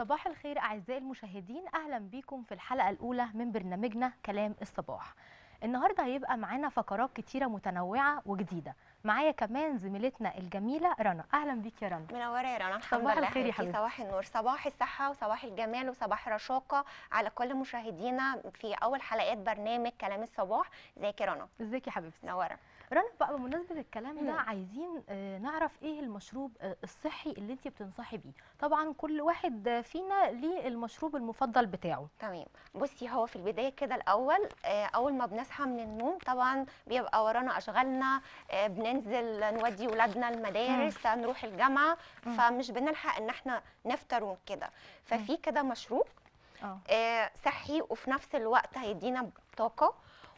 صباح الخير أعزائي المشاهدين أهلا بيكم في الحلقة الأولى من برنامجنا كلام الصباح النهاردة هيبقى معانا فقرات كتيرة متنوعة وجديدة معايا كمان زميلتنا الجميلة رنا أهلا بيك يا رنا منوره يا رنا الحمد صباح لله الخير يا حبيبتي. حبيبتي. صباح النور صباح الصحه وصباح الجمال وصباح الرشاقه على كل مشاهدينا في اول حلقات برنامج كلام الصباح ازيك يا رنا ازيك يا حبيبتي منوره رنا بقى بمناسبة الكلام ده مم. عايزين آه، نعرف ايه المشروب آه، الصحي اللي انت بتنصحي بيه طبعا كل واحد آه، فينا ليه المشروب المفضل بتاعه تمام بصي هو في البدايه كده الاول آه، اول ما بنصحى من النوم طبعا بيبقى ورانا اشغالنا آه، بننزل نودي ولادنا المدارس نروح الجامعه مم. فمش بنلحق ان احنا نفطر وكده ففي كده مشروب اه آه، صحي وفي نفس الوقت هيدينا طاقة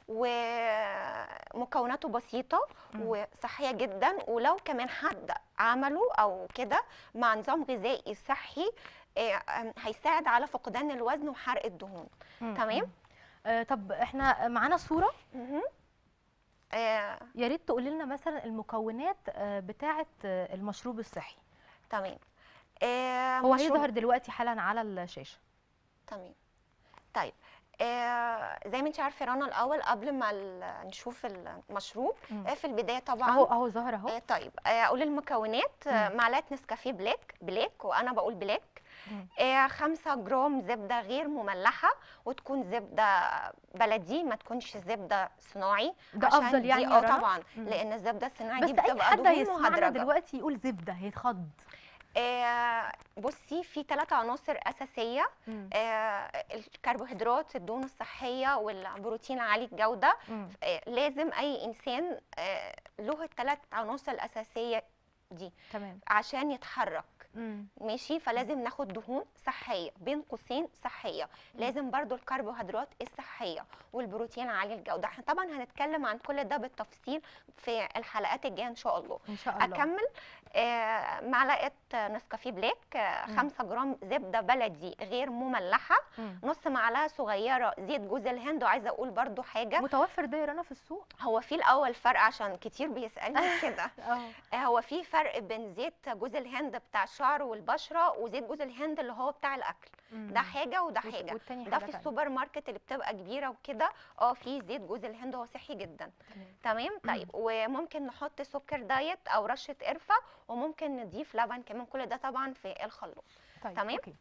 ومكوناته بسيطة مم. وصحية جدا ولو كمان حد عمله أو كده مع نظام غذائي صحي آه، آم، هيساعد على فقدان الوزن وحرق الدهون مم، تمام. مم. آه، طب احنا معانا صورة مهم. آه، يا ريت تقولي لنا مثلا المكونات آه، بتاعة آه، المشروب الصحي تمام آه، هو مشروب- هيظهر دلوقتي حالا على الشاشة تمام طيب آه زي ما انت عارفه رنا الاول قبل ما ال- نشوف المشروب مم. آه في البدايه طبعا اهو اهو ظهر اهو آه طيب آه اقول المكونات آه مم. معلقه نسكافيه بلاك بلاك وانا بقول بلاك مم. آه خمسة جرام زبده غير مملحه وتكون زبده بلدي ما تكونش زبده صناعي ده عشان افضل دي- يعني يا اه رنا؟ طبعا مم. لان الزبده الصناعي بس دي اي بتبقى حد دهون هيسمعنا مهدرجه دلوقتي يقول زبدة هيتخض آه بصي في ثلاث عناصر اساسيه مم. آه الكربوهيدرات الدهون الصحيه والبروتين عالي الجوده مم. آه، لازم اي انسان آه، له الثلاث عناصر الاساسيه دي تمام عشان يتحرك مم. ماشي فلازم ناخد دهون صحيه بين قوسين صحيه لازم برضو الكربوهيدرات الصحيه والبروتين عالي الجوده احنا طبعا هنتكلم عن كل ده بالتفصيل في الحلقات الجايه ان شاء الله ان شاء الله اكمل آه، معلقه نسكافيه بلاك آه، مم. 5 جرام زبده بلدي غير مملحه مم. نص معلقه صغيره زيت جوز الهند وعايزه اقول برضو حاجه متوفر ده يا رنا في السوق هو في الاول فرق عشان كتير بيسالني كده اه هو في فرق بين زيت جوز الهند بتاع الشعر والبشره وزيت جوز الهند اللي هو بتاع الاكل ده حاجه وده والت- حاجه والتاني ده حاجة في تانية. السوبر ماركت اللي بتبقى كبيره وكده اه في زيت جوز الهند هو صحي جدا تمام. تمام طيب وممكن نحط سكر دايت او رشه قرفه وممكن نضيف لبن كمان كل ده طبعا في الخلاط طيب تمام؟ أوكي.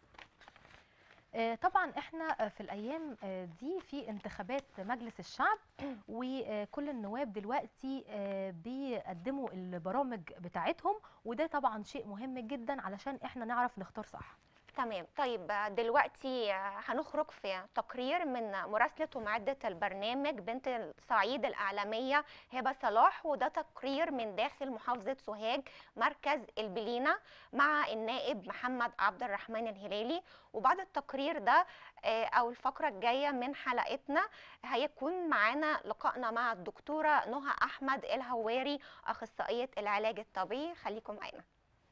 آه، طبعا احنا آه، في الايام آه، دي في انتخابات مجلس الشعب وكل النواب دلوقتي آه، بيقدموا البرامج بتاعتهم وده طبعا شيء مهم جدا علشان احنا نعرف نختار صح تمام طيب دلوقتي هنخرج في تقرير من مراسلة ومعدة البرنامج بنت الصعيد الإعلامية هبة صلاح وده تقرير من داخل محافظة سوهاج مركز البلينة مع النائب محمد عبد الرحمن الهلالي وبعد التقرير ده آه، أو الفقرة الجاية من حلقتنا هيكون معانا لقائنا مع الدكتورة نهى أحمد الهواري أخصائية العلاج الطبيعي خليكم معانا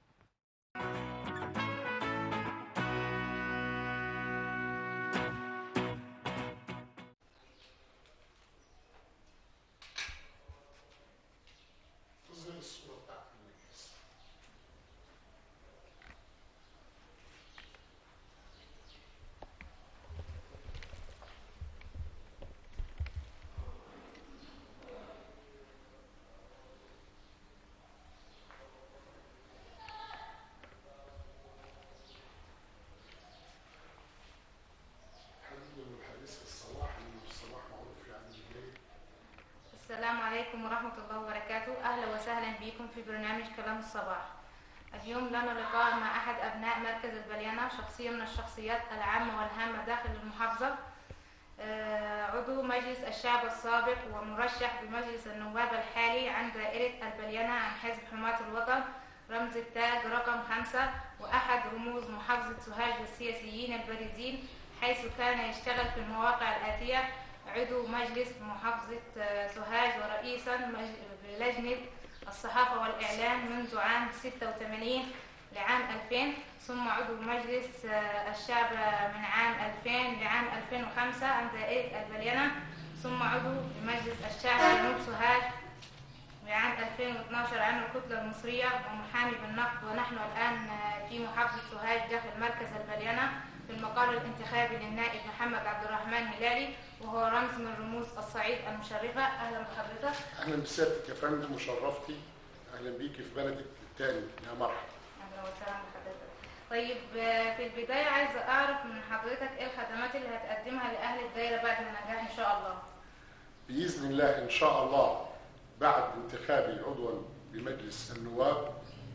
السلام عليكم ورحمة الله وبركاته أهلا وسهلا بكم في برنامج كلام الصباح اليوم لنا لقاء مع أحد أبناء مركز البليانة شخصية من الشخصيات العامة والهامة داخل المحافظة آه، عضو مجلس الشعب السابق ومرشح بمجلس النواب الحالي عن دائرة البليانة عن حزب حماة الوطن رمز التاج رقم خمسة وأحد رموز محافظة سوهاج للسياسيين البارزين حيث كان يشتغل في المواقع الآتية عضو مجلس محافظة آه، سوهاج ورئيسا مج- لجنة الصحافة والإعلام منذ عام 86 لعام 2000 ثم عضو مجلس آه، الشعب من عام 2000 لعام 2005 عن دائرة البليانة ثم عضو بمجلس الشعب جنوب سوهاج لعام 2012 عام الكتلة المصرية ومحامي بالنقد ونحن الآن في محافظة سوهاج داخل مركز البلينة في المقر الانتخابي للنائب محمد عبد الرحمن هلالي وهو رمز من رموز الصعيد المشرفة أهلا بحضرتك اهلا بسيادتك يا فندم وشرفتي اهلا بيكي في بلدك الثاني يا مرحبا أهلا وسهلا بحضرتك طيب آه، في البداية عايزة أعرف من حضرتك إيه الخدمات اللي هتقدمها لأهل الدايرة بعد النجاح إن شاء الله باذن الله ان شاء الله بعد انتخابي عضوا بمجلس النواب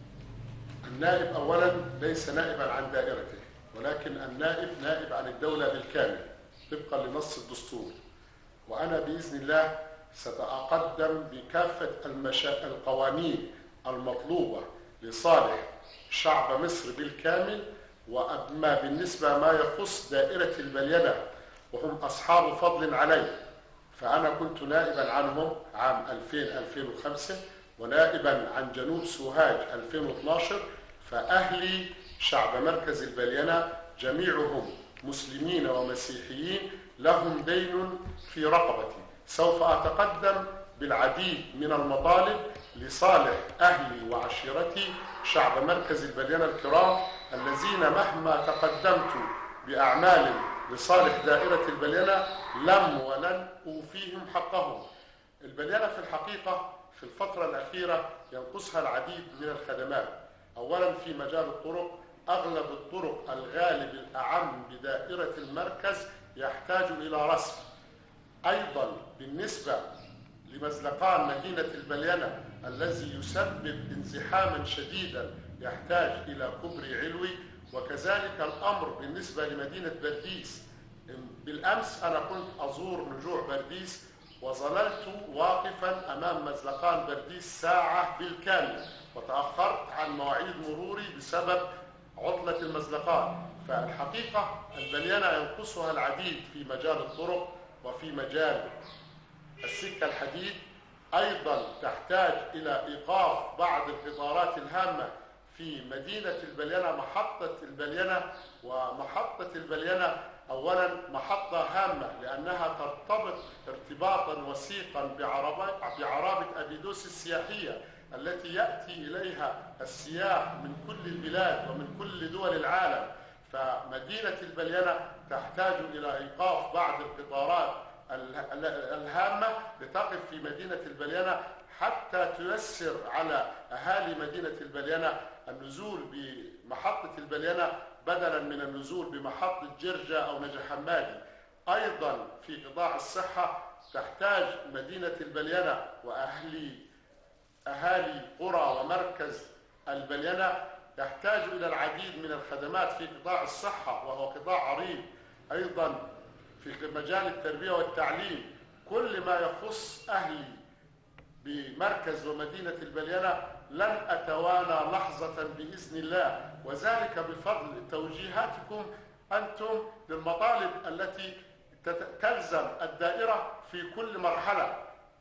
النائب اولا ليس نائبا عن دائرته ولكن النائب نائب عن الدوله بالكامل طبقا لنص الدستور وانا باذن الله ساتقدم بكافه المشا... القوانين المطلوبه لصالح شعب مصر بالكامل واما بالنسبه ما يخص دائره البلينه وهم اصحاب فضل علي فأنا كنت نائبا عنهم عام 2000-2005 ونائبا عن جنوب سوهاج 2012 فأهلي شعب مركز البلينة جميعهم مسلمين ومسيحيين لهم دين في رقبتي سوف أتقدم بالعديد من المطالب لصالح أهلي وعشيرتي شعب مركز البلينة الكرام الذين مهما تقدمت بأعمال لصالح دائرة البلينة لم ولن أوفيهم حقهم البلينة في الحقيقة في الفترة الأخيرة ينقصها العديد من الخدمات أولا في مجال الطرق أغلب الطرق الغالب الأعم بدائرة المركز يحتاج إلى رسم أيضا بالنسبة لمزلقان مدينة البلينة الذي يسبب انزحاما شديدا يحتاج إلى كبري علوي وكذلك الأمر بالنسبة لمدينة برديس بالأمس أنا كنت أزور نجوع برديس وظللت واقفا أمام مزلقان برديس ساعة بالكامل وتأخرت عن مواعيد مروري بسبب عطلة المزلقان فالحقيقة البليانة ينقصها العديد في مجال الطرق وفي مجال السكة الحديد أيضا تحتاج إلى إيقاف بعض القطارات الهامة في مدينة البلينة محطة البلينة ومحطة البلينة أولا محطة هامة لأنها ترتبط ارتباطا وثيقا بعربة بعرابة أبيدوس السياحية التي يأتي إليها السياح من كل البلاد ومن كل دول العالم فمدينة البلينة تحتاج إلى إيقاف بعض القطارات الهامة لتقف في مدينة البلينة حتى تيسر على أهالي مدينة البلينة النزول بمحطة البلينة بدلا من النزول بمحطة جرجة أو نجا حمادي أيضا في قطاع الصحة تحتاج مدينة البلينة وأهلي أهالي قرى ومركز البلينة يحتاج إلى العديد من الخدمات في قطاع الصحة وهو قطاع عريض أيضا في مجال التربية والتعليم كل ما يخص أهلي بمركز ومدينة البلينة لن أتوانى لحظة بإذن الله وذلك بفضل توجيهاتكم أنتم للمطالب التي تلزم الدائرة في كل مرحلة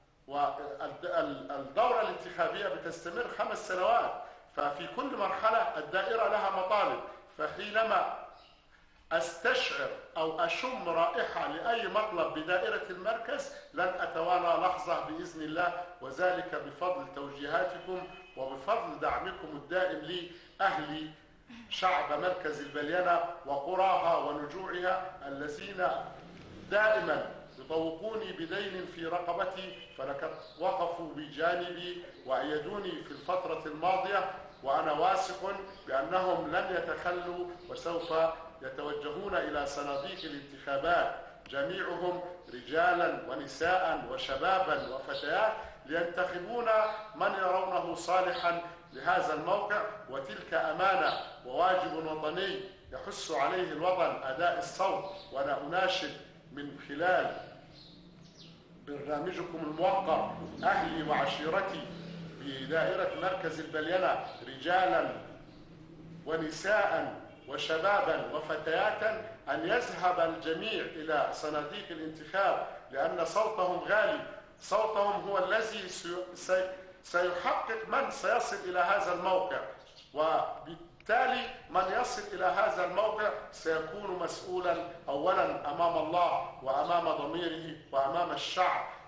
والدورة الانتخابية بتستمر خمس سنوات ففي كل مرحلة الدائرة لها مطالب فحينما استشعر او اشم رائحه لاي مطلب بدائره المركز لن اتوانى لحظه باذن الله وذلك بفضل توجيهاتكم وبفضل دعمكم الدائم لي اهلي شعب مركز البلينه وقراها ونجوعها الذين دائما يطوقوني بدين في رقبتي فلقد وقفوا بجانبي وايدوني في الفتره الماضيه وانا واثق بانهم لن يتخلوا وسوف يتوجهون إلى صناديق الانتخابات جميعهم رجالا ونساء وشبابا وفتيات لينتخبون من يرونه صالحا لهذا الموقع وتلك أمانة وواجب وطني يحث عليه الوطن أداء الصوت وأنا أناشد من خلال برنامجكم الموقر أهلي وعشيرتي بدائرة مركز البلينة رجالا ونساء وشبابا وفتياتا أن يذهب الجميع إلى صناديق الانتخاب لأن صوتهم غالي صوتهم هو الذي سيحقق من سيصل إلى هذا الموقع وبالتالي من يصل إلى هذا الموقع سيكون مسؤولا أولا أمام الله وأمام ضميره وأمام الشعب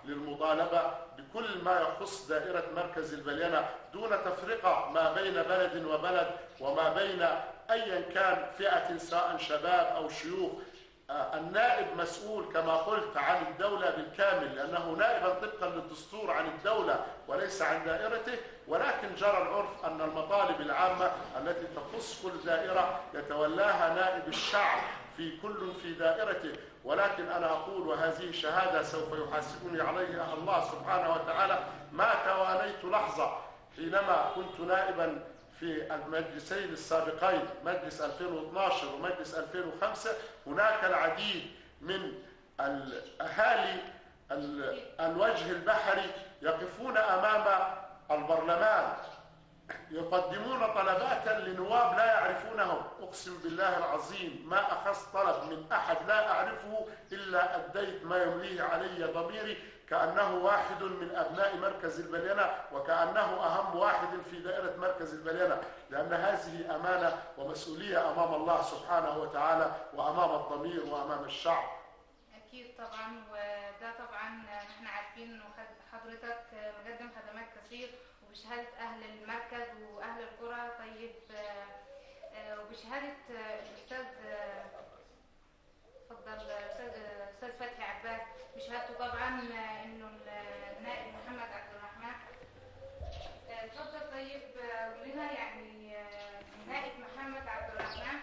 للمطالبة بكل ما يخص دائرة مركز البلينة دون تفرقة ما بين بلد وبلد وما بين أيا كان فئة سواء شباب أو شيوخ آه، النائب مسؤول كما قلت عن الدولة بالكامل لأنه نائبا طبقا للدستور عن الدولة وليس عن دائرته ولكن جرى العرف أن المطالب العامة التي تخص كل دائرة يتولاها نائب الشعب في كل في دائرته ولكن أنا أقول وهذه شهادة سوف يحاسبني عليها الله سبحانه وتعالى ما توانيت لحظة حينما كنت نائبا في المجلسين السابقين مجلس 2012 ومجلس 2005 هناك العديد من الأهالي ال- الوجه البحري يقفون أمام البرلمان يقدمون طلبات لنواب لا يعرفونهم أقسم بالله العظيم ما أخذت طلب من أحد لا أعرفه إلا أديت ما يمليه علي ضميري كأنه واحد من أبناء مركز البلينة وكأنه أهم واحد في دائرة مركز البلينة لأن هذه أمانة ومسؤولية أمام الله سبحانه وتعالى وأمام الضمير وأمام الشعب أكيد طبعا وده طبعا احنا عارفين إنه خد- حضرتك مقدم خدمات كثير وبشهادة أهل المركز وأهل القرى طيب آه، آه، وبشهادة آه، الأستاذ آه، اتفضل أستاذ آه، أستاذ فتحي عباس بشهادته طبعا آه، إنه النائب محمد عبد الرحمن آه، اتفضل طيب آه، قول لنا يعني آه، النائب محمد عبد الرحمن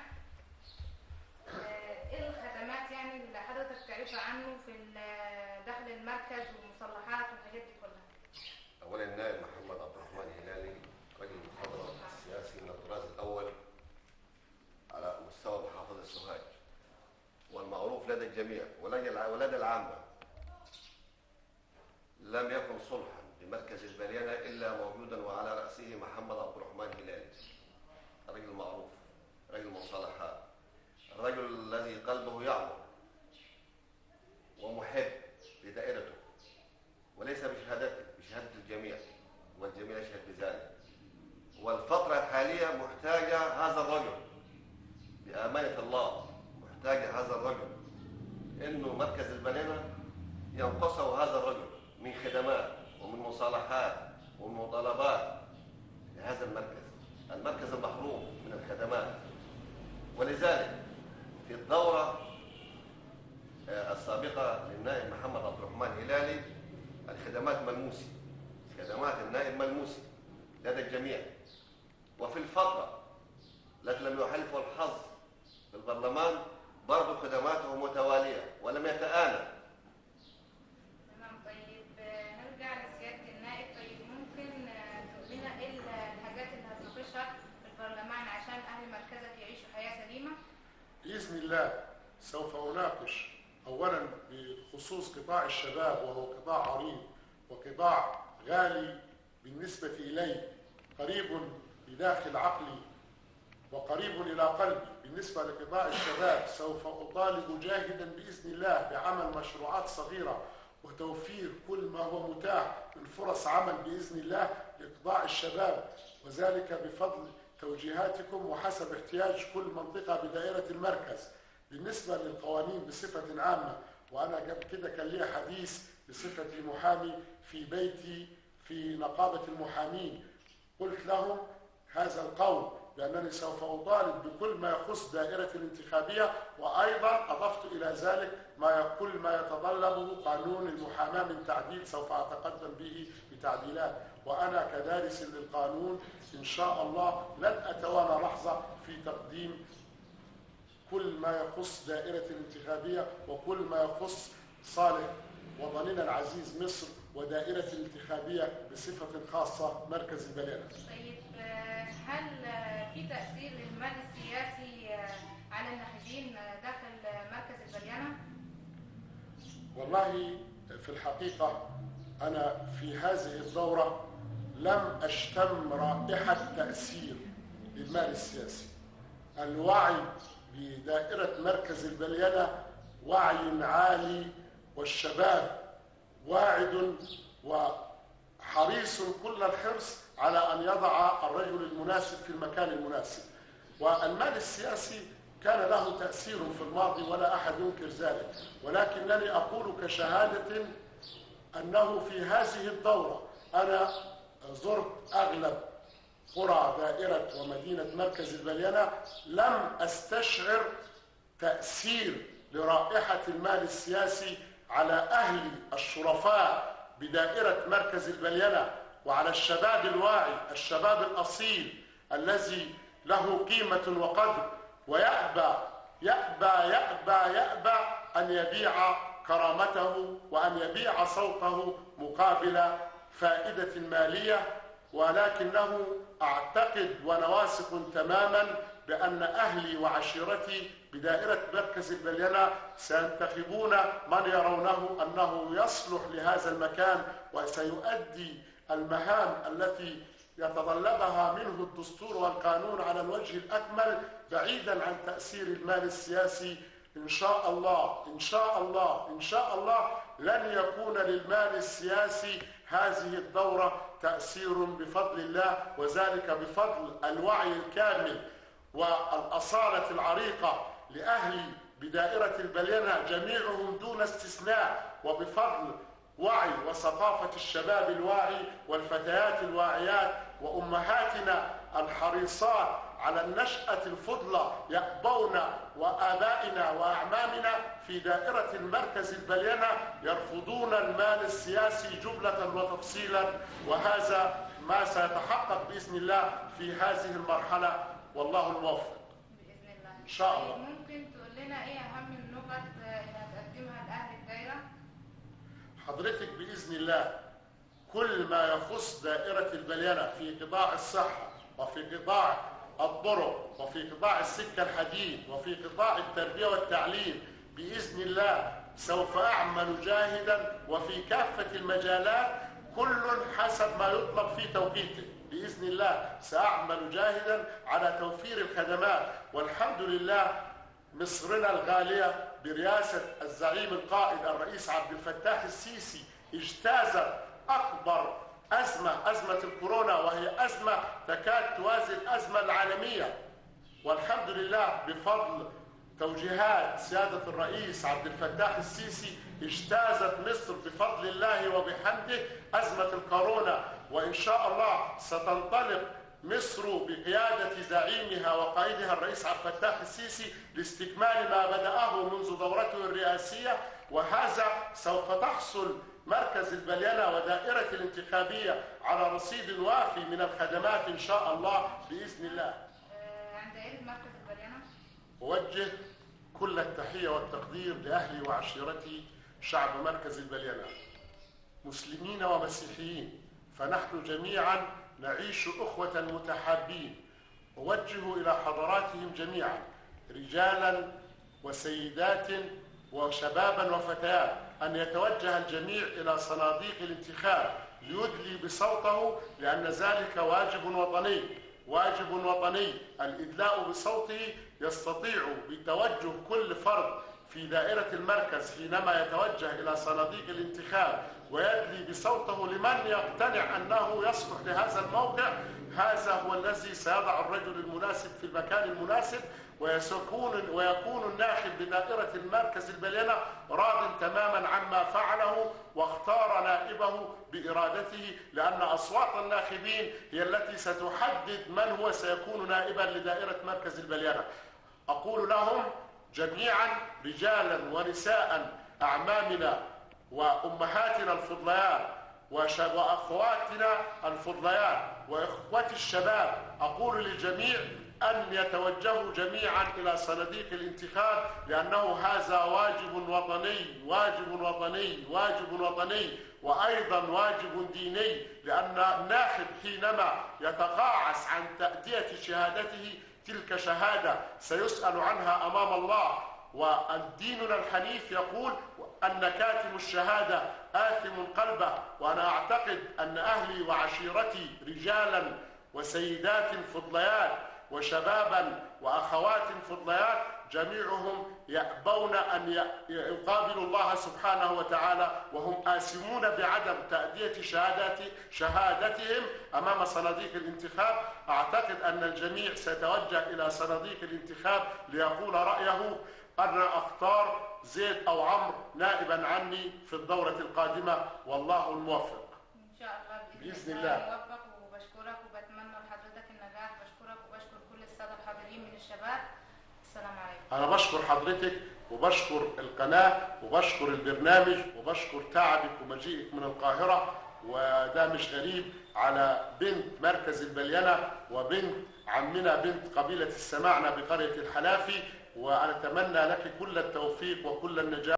آه، ايه الخدمات يعني اللي حضرتك تعرفها عنه في ال- داخل المركز والمصلحات والحاجات دي كلها اولا النائب محمد عبد الرحمن الهلالي رجل مخضرم سياسي من الطراز الاول على مستوى محافظه سوهاج والمعروف لدى الجميع ولدى الع- ولدى العامه لم يكن صلحا بمركز البليانه الا موجودا وعلى راسه محمد عبد الرحمن الهلالي رجل معروف رجل مصالحات الرجل الذي قلبه يعمر ومحب لدائرته وليس بشهادته بشهادة الجميع والجميع يشهد بذلك والفترة الحالية محتاجة هذا الرجل بأمانة الله محتاجة هذا الرجل إنه مركز البنانة ينقصه هذا الرجل من خدمات ومن مصالحات ومن مطالبات لهذا المركز المركز المحروم من الخدمات ولذلك في الدورة آه، السابقة للنائب محمد عبد الرحمن هلالي الخدمات ملموسة خدمات النائب ملموسة لدى الجميع وفي الفترة التي لم يحالفه الحظ في البرلمان برضو خدماته متوالية ولم يتآنى تمام طيب آه، نرجع لسيادة النائب طيب ممكن آه، تقول لنا ايه الحاجات اللي هتناقشها في البرلمان عشان أهل مركزك يعيشوا حياة سليمة بإذن الله سوف أناقش أولا بخصوص قطاع الشباب وهو قطاع عريض وقطاع غالي بالنسبة إلي قريب بداخل عقلي وقريب إلى قلبي بالنسبة لقطاع الشباب سوف أطالب جاهدا بإذن الله بعمل مشروعات صغيرة وتوفير كل ما هو متاح من فرص عمل بإذن الله لقطاع الشباب وذلك بفضل توجيهاتكم وحسب احتياج كل منطقة بدائرة المركز بالنسبة للقوانين بصفة عامة وأنا قبل كده كان لي حديث بصفتي محامي في بيتي في نقابة المحامين قلت لهم هذا القول بأنني سوف أطالب بكل ما يخص دائرة الانتخابية وأيضا أضفت إلى ذلك ما كل ما يتطلبه قانون المحاماة من تعديل سوف أتقدم به بتعديلات وأنا كدارس للقانون إن شاء الله لن أتوانى لحظة في تقديم كل ما يخص دائرة الانتخابية وكل ما يخص صالح وطننا العزيز مصر ودائرة الانتخابية بصفة خاصة مركز البلانة طيب آه، هل آه، في تأثير للمال السياسي آه، على الناخبين آه، داخل آه، مركز البليانة؟ والله في الحقيقة أنا في هذه الدورة لم أشتم رائحة تأثير للمال السياسي الوعي بدائرة مركز البليانة وعي عالي والشباب واعد وحريص كل الحرص على أن يضع الرجل المناسب في المكان المناسب والمال السياسي كان له تأثير في الماضي ولا أحد ينكر ذلك ولكنني أقول كشهادة أنه في هذه الدورة أنا زرت أغلب قرى دائرة ومدينة مركز البلينة لم أستشعر تأثير لرائحة المال السياسي على أهل الشرفاء بدائرة مركز البلينة وعلى الشباب الواعي الشباب الأصيل الذي له قيمة وقدر ويأبى يأبى يأبى يأبى أن يبيع كرامته وأن يبيع صوته مقابل فائدة مالية ولكنه أعتقد وأنا واثق تماما بأن أهلي وعشيرتي بدائرة مركز البلينة سينتخبون من يرونه أنه يصلح لهذا المكان وسيؤدي المهام التي يتطلبها منه الدستور والقانون على الوجه الأكمل بعيدا عن تأثير المال السياسي إن شاء الله إن شاء الله إن شاء الله لن يكون للمال السياسي هذه الدورة تأثير بفضل الله وذلك بفضل الوعي الكامل والأصالة العريقة لأهل بدائرة البلينة جميعهم دون استثناء وبفضل وعي وثقافة الشباب الواعي والفتيات الواعيات وأمهاتنا الحريصات على النشأة الفضلى يأبون وآبائنا وأعمامنا في دائرة المركز البلينة يرفضون المال السياسي جملة وتفصيلا وهذا ما سيتحقق بإذن الله في هذه المرحلة والله الموفق باذن الله إن شاء الله. ممكن تقول لنا ايه اهم النقط اللي هتقدمها لاهل الدايره حضرتك بإذن الله كل ما يخص دائرة البلينة في قطاع الصحة وفي قطاع الطرق وفي قطاع السكة الحديد وفي قطاع التربية والتعليم بإذن الله سوف أعمل جاهدا وفي كافة المجالات كل حسب ما يطلب في توقيته بإذن الله سأعمل جاهدا على توفير الخدمات والحمد لله مصرنا الغالية برئاسة الزعيم القائد الرئيس عبد الفتاح السيسي اجتازت أكبر أزمة أزمة الكورونا وهي أزمة تكاد توازي الأزمة العالمية والحمد لله بفضل توجيهات سيادة الرئيس عبد الفتاح السيسي اجتازت مصر بفضل الله وبحمده أزمة الكورونا وإن شاء الله ستنطلق مصر بقيادة زعيمها وقائدها الرئيس عبد الفتاح السيسي لاستكمال ما بدأه منذ دورته الرئاسية وهذا سوف تحصل مركز البلينة ودائرة الانتخابية على رصيد وافي من الخدمات إن شاء الله بإذن الله آه، عند دائره مركز البريانه أوجه كل التحية والتقدير لأهلي وعشيرتي شعب مركز البلينة مسلمين ومسيحيين فنحن جميعا نعيش أخوة متحابين أوجه إلى حضراتهم جميعا رجالا وسيدات وشبابا وفتيات أن يتوجه الجميع إلى صناديق الانتخاب ليدلي بصوته لأن ذلك واجب وطني واجب وطني الإدلاء بصوته يستطيع بتوجه كل فرد في دائرة المركز حينما يتوجه إلى صناديق الانتخاب ويدلي بصوته لمن يقتنع أنه يصلح لهذا الموقع هذا هو الذي سيضع الرجل المناسب في المكان المناسب ويكون ويكون الناخب بدائرة المركز البلينة راض تماما عما فعله واختار نائبه بإرادته لأن أصوات الناخبين هي التي ستحدد من هو سيكون نائبا لدائرة مركز البلينة أقول لهم جميعا رجالا ونساء أعمامنا وأمهاتنا الفضليات وشب- وأخواتنا الفضليات وإخوة الشباب أقول للجميع أن يتوجهوا جميعا إلى صناديق الانتخاب لأنه هذا واجب وطني واجب وطني واجب وطني وأيضا واجب ديني لأن الناخب حينما يتقاعس عن تأدية شهادته تلك شهادة سيسأل عنها أمام الله وديننا الحنيف يقول أن كاتم الشهادة آثم قلبه وأنا أعتقد أن أهلي وعشيرتي رجالا وسيدات فضليات وشبابا وأخوات فضليات جميعهم يأبون أن ي- يقابلوا الله سبحانه وتعالى وهم آثمون بعدم تأدية شهادات شهادتهم أمام صناديق الانتخاب أعتقد أن الجميع سيتوجه إلى صناديق الانتخاب ليقول رأيه انا اختار زيد او عمرو نائبا عني في الدوره القادمه والله الموفق ان شاء الله بإذن الله. موفق وبشكرك وبتمنى لحضرتك النجاح بشكرك وبشكر كل الساده الحاضرين من الشباب السلام عليكم انا بشكر حضرتك وبشكر القناه وبشكر البرنامج وبشكر تعبك ومجيئك من القاهره وده مش غريب على بنت مركز البلينه وبنت عمنا بنت قبيله السماعنه بقريه الحلافي واتمنى لك كل التوفيق وكل النجاح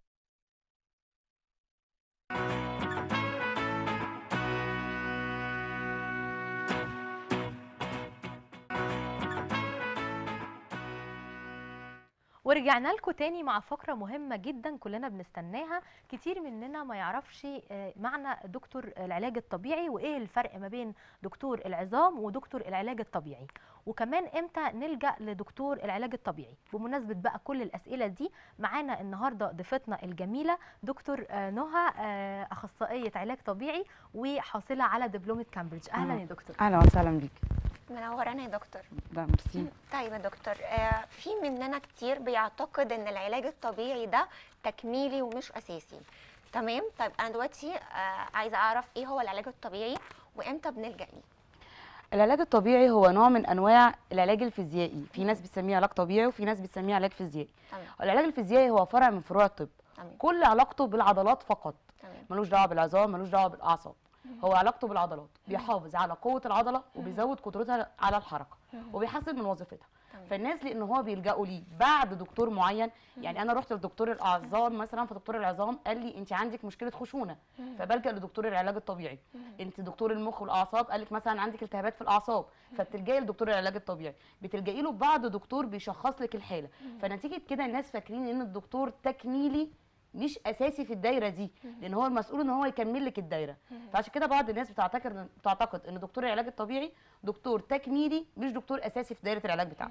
ورجعنا لكم تاني مع فقرة مهمة جدا كلنا بنستناها كتير مننا ما يعرفش آه، معنى دكتور العلاج الطبيعي وايه الفرق ما بين دكتور العظام ودكتور العلاج الطبيعي وكمان امتى نلجأ لدكتور العلاج الطبيعي بمناسبة بقى كل الأسئلة دي معانا النهاردة ضيفتنا الجميلة دكتور آه، نهى آه، أخصائية علاج طبيعي وحاصلة على دبلومة كامبريدج أهلا آه. يا دكتور اهلا وسهلا بيك منورانا يا دكتور ده ميرسي طيب يا دكتور آه، في مننا كتير بيعتقد ان العلاج الطبيعي ده تكميلي ومش اساسي تمام طيب انا دلوقتي آه، عايزه اعرف ايه هو العلاج الطبيعي وامتى بنلجا ليه العلاج الطبيعي هو نوع من انواع العلاج الفيزيائي في ناس بتسميه علاج طبيعي وفي ناس بتسميه علاج فيزيائي تمام العلاج الفيزيائي هو فرع من فروع الطب تمام كل علاقته بالعضلات فقط تمام ملوش دعوه بالعظام ملوش دعوه بالاعصاب هو علاقته بالعضلات بيحافظ على قوه العضله وبيزود قدرتها على الحركه وبيحسن من وظيفتها تمام. فالناس لان هو بيلجأوا ليه بعد دكتور معين يعني انا رحت لدكتور الاعظام مثلا فدكتور العظام قال لي انت عندك مشكله خشونه فبلجأ لدكتور العلاج الطبيعي انت دكتور المخ والاعصاب قال لك مثلا عندك التهابات في الاعصاب فبتلجئي لدكتور العلاج الطبيعي بتلجئي له بعد دكتور بيشخص لك الحاله فنتيجه كده الناس فاكرين ان الدكتور تكميلي مش اساسي في الدايره دي لان هو المسؤول ان هو يكمل لك الدايره فعشان كده بعض الناس بتعتقد بتعتقد ان دكتور العلاج الطبيعي دكتور تكميلي مش دكتور اساسي في دايره العلاج بتاعته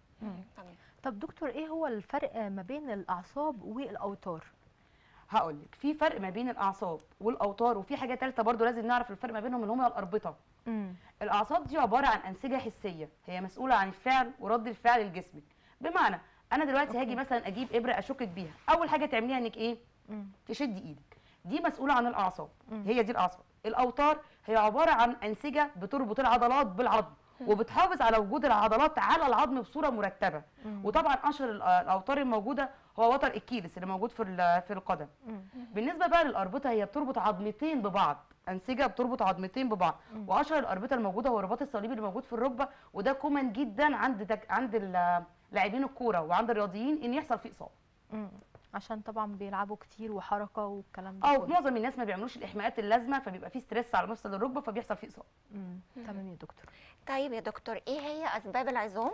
تمام طب دكتور ايه هو الفرق ما بين الأعصاب والأوتار هقول لك في فرق ما بين الاعصاب والاوتار وفي حاجه ثالثه برضو لازم نعرف الفرق ما بينهم اللي هم الاربطه امم الاعصاب دي عباره عن انسجه حسيه هي مسؤوله عن الفعل ورد الفعل لجسمك بمعنى انا دلوقتي هاجي مثلا اجيب ابره اشكك بيها اول حاجه تعمليها انك ايه مم. تشدي ايدك دي مسؤوله عن الاعصاب مم. هي دي الاعصاب الاوتار هي عباره عن انسجه بتربط العضلات بالعظم وبتحافظ على وجود العضلات على العظم بصوره مرتبه مم. وطبعا اشهر ال- الاوتار الموجوده هو وتر الكيلس اللي موجود في ال- في القدم مم. بالنسبه بقى للاربطه هي بتربط عظمتين ببعض انسجه بتربط عظمتين ببعض مم. واشهر الاربطه الموجوده هو الرباط الصليبي اللي موجود في الركبه وده كومن جدا عند تك... عند ال- لاعبين الكوره وعند الرياضيين ان يحصل فيه اصابه مم. عشان طبعا بيلعبوا كتير وحركه والكلام ده اه كله. وفي معظم الناس ما بيعملوش الاحماءات اللازمه فبيبقى فيه ستريس على مفصل الركبه فبيحصل فيه اصابه مم. تمام يا دكتور طيب يا دكتور ايه هي اسباب العظام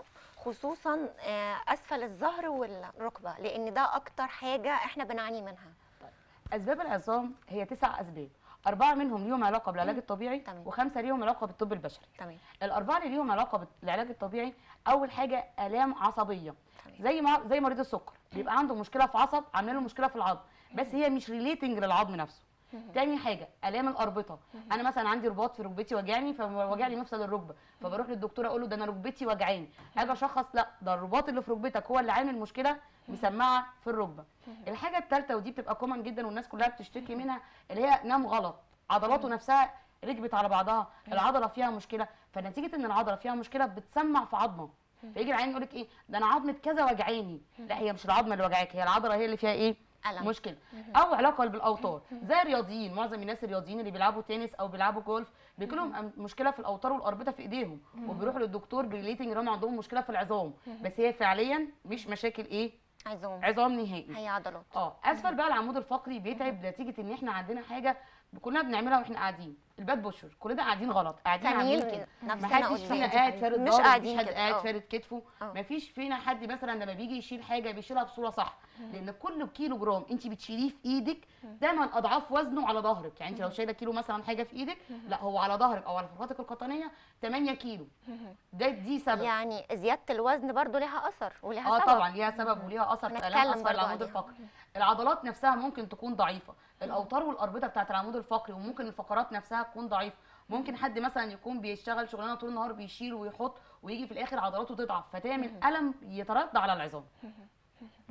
خصوصا آه، اسفل الظهر والركبه لان ده اكتر حاجه احنا بنعاني منها اسباب العظام هي تسع اسباب اربعه منهم ليهم علاقه بالعلاج الطبيعي تمام. وخمسه ليهم علاقه بالطب البشري تمام الاربعه اللي ليهم علاقه بالعلاج الطبيعي اول حاجه الام عصبيه تمام. زي ما زي مريض السكر بيبقى عنده مشكله في عصب عامله له مشكله في العظم بس هي مش ريليتنج للعظم نفسه تاني حاجه الام الاربطه انا مثلا عندي رباط في ركبتي وجعني فوجعني مفصل الركبه فبروح للدكتور اقول له ده انا ركبتي وجعاني اجي اشخص لا ده الرباط اللي في ركبتك هو اللي عامل مشكله مسمعه في الركبه الحاجه الثالثه ودي بتبقى كومن جدا والناس كلها بتشتكي منها اللي هي نام غلط عضلاته نفسها ركبت على بعضها العضله فيها مشكله فنتيجه ان العضله فيها مشكله بتسمع في عظمه فيجي العيان يقول لك ايه ده انا عظمه كذا وجعاني لا هي مش العظمه اللي وجعاك هي العضله هي اللي فيها ايه ألم. مشكله او علاقه بالاوتار زي الرياضيين معظم الناس الرياضيين اللي بيلعبوا تنس او بيلعبوا جولف بيكون لهم أم- مشكله في الاوتار والاربطه في ايديهم وبيروحوا للدكتور بريليتنج ان هم عندهم مشكله في العظام بس هي فعليا مش مشاكل ايه عظام عظام نهائي هي عضلات اه اسفل بقى العمود الفقري بيتعب نتيجه ان احنا عندنا حاجه كلنا بنعملها واحنا قاعدين الباد بوشر كلنا قاعدين غلط قاعدين تميل عاملين كده نفسنا ما حدش قدام فينا قاعد فارد مش ظهره قاعدين مفيش حد كده، قاعد اه. فارد كتفه اه. مفيش فينا حد مثلا لما بيجي يشيل حاجه بيشيلها بصوره صح لان كل كيلو جرام انت بتشيليه في ايدك دايما اضعاف وزنه على ظهرك يعني انت لو شايله كيلو مثلا حاجه في ايدك لا هو على ظهرك او على فقراتك القطنيه 8 كيلو ده دي سبب يعني زياده الوزن برضو لها اثر ولها اه سبب طبعا ليها سبب وليها اثر في نتكلم الام اسفل برضو العمود عليها. الفقري العضلات نفسها ممكن تكون ضعيفه الاوتار والاربطه بتاعت العمود الفقري وممكن الفقرات نفسها تكون ضعيفه ممكن حد مثلا يكون بيشتغل شغلانه طول النهار بيشيل ويحط ويجي في الاخر عضلاته تضعف فتعمل الم يتردى على العظام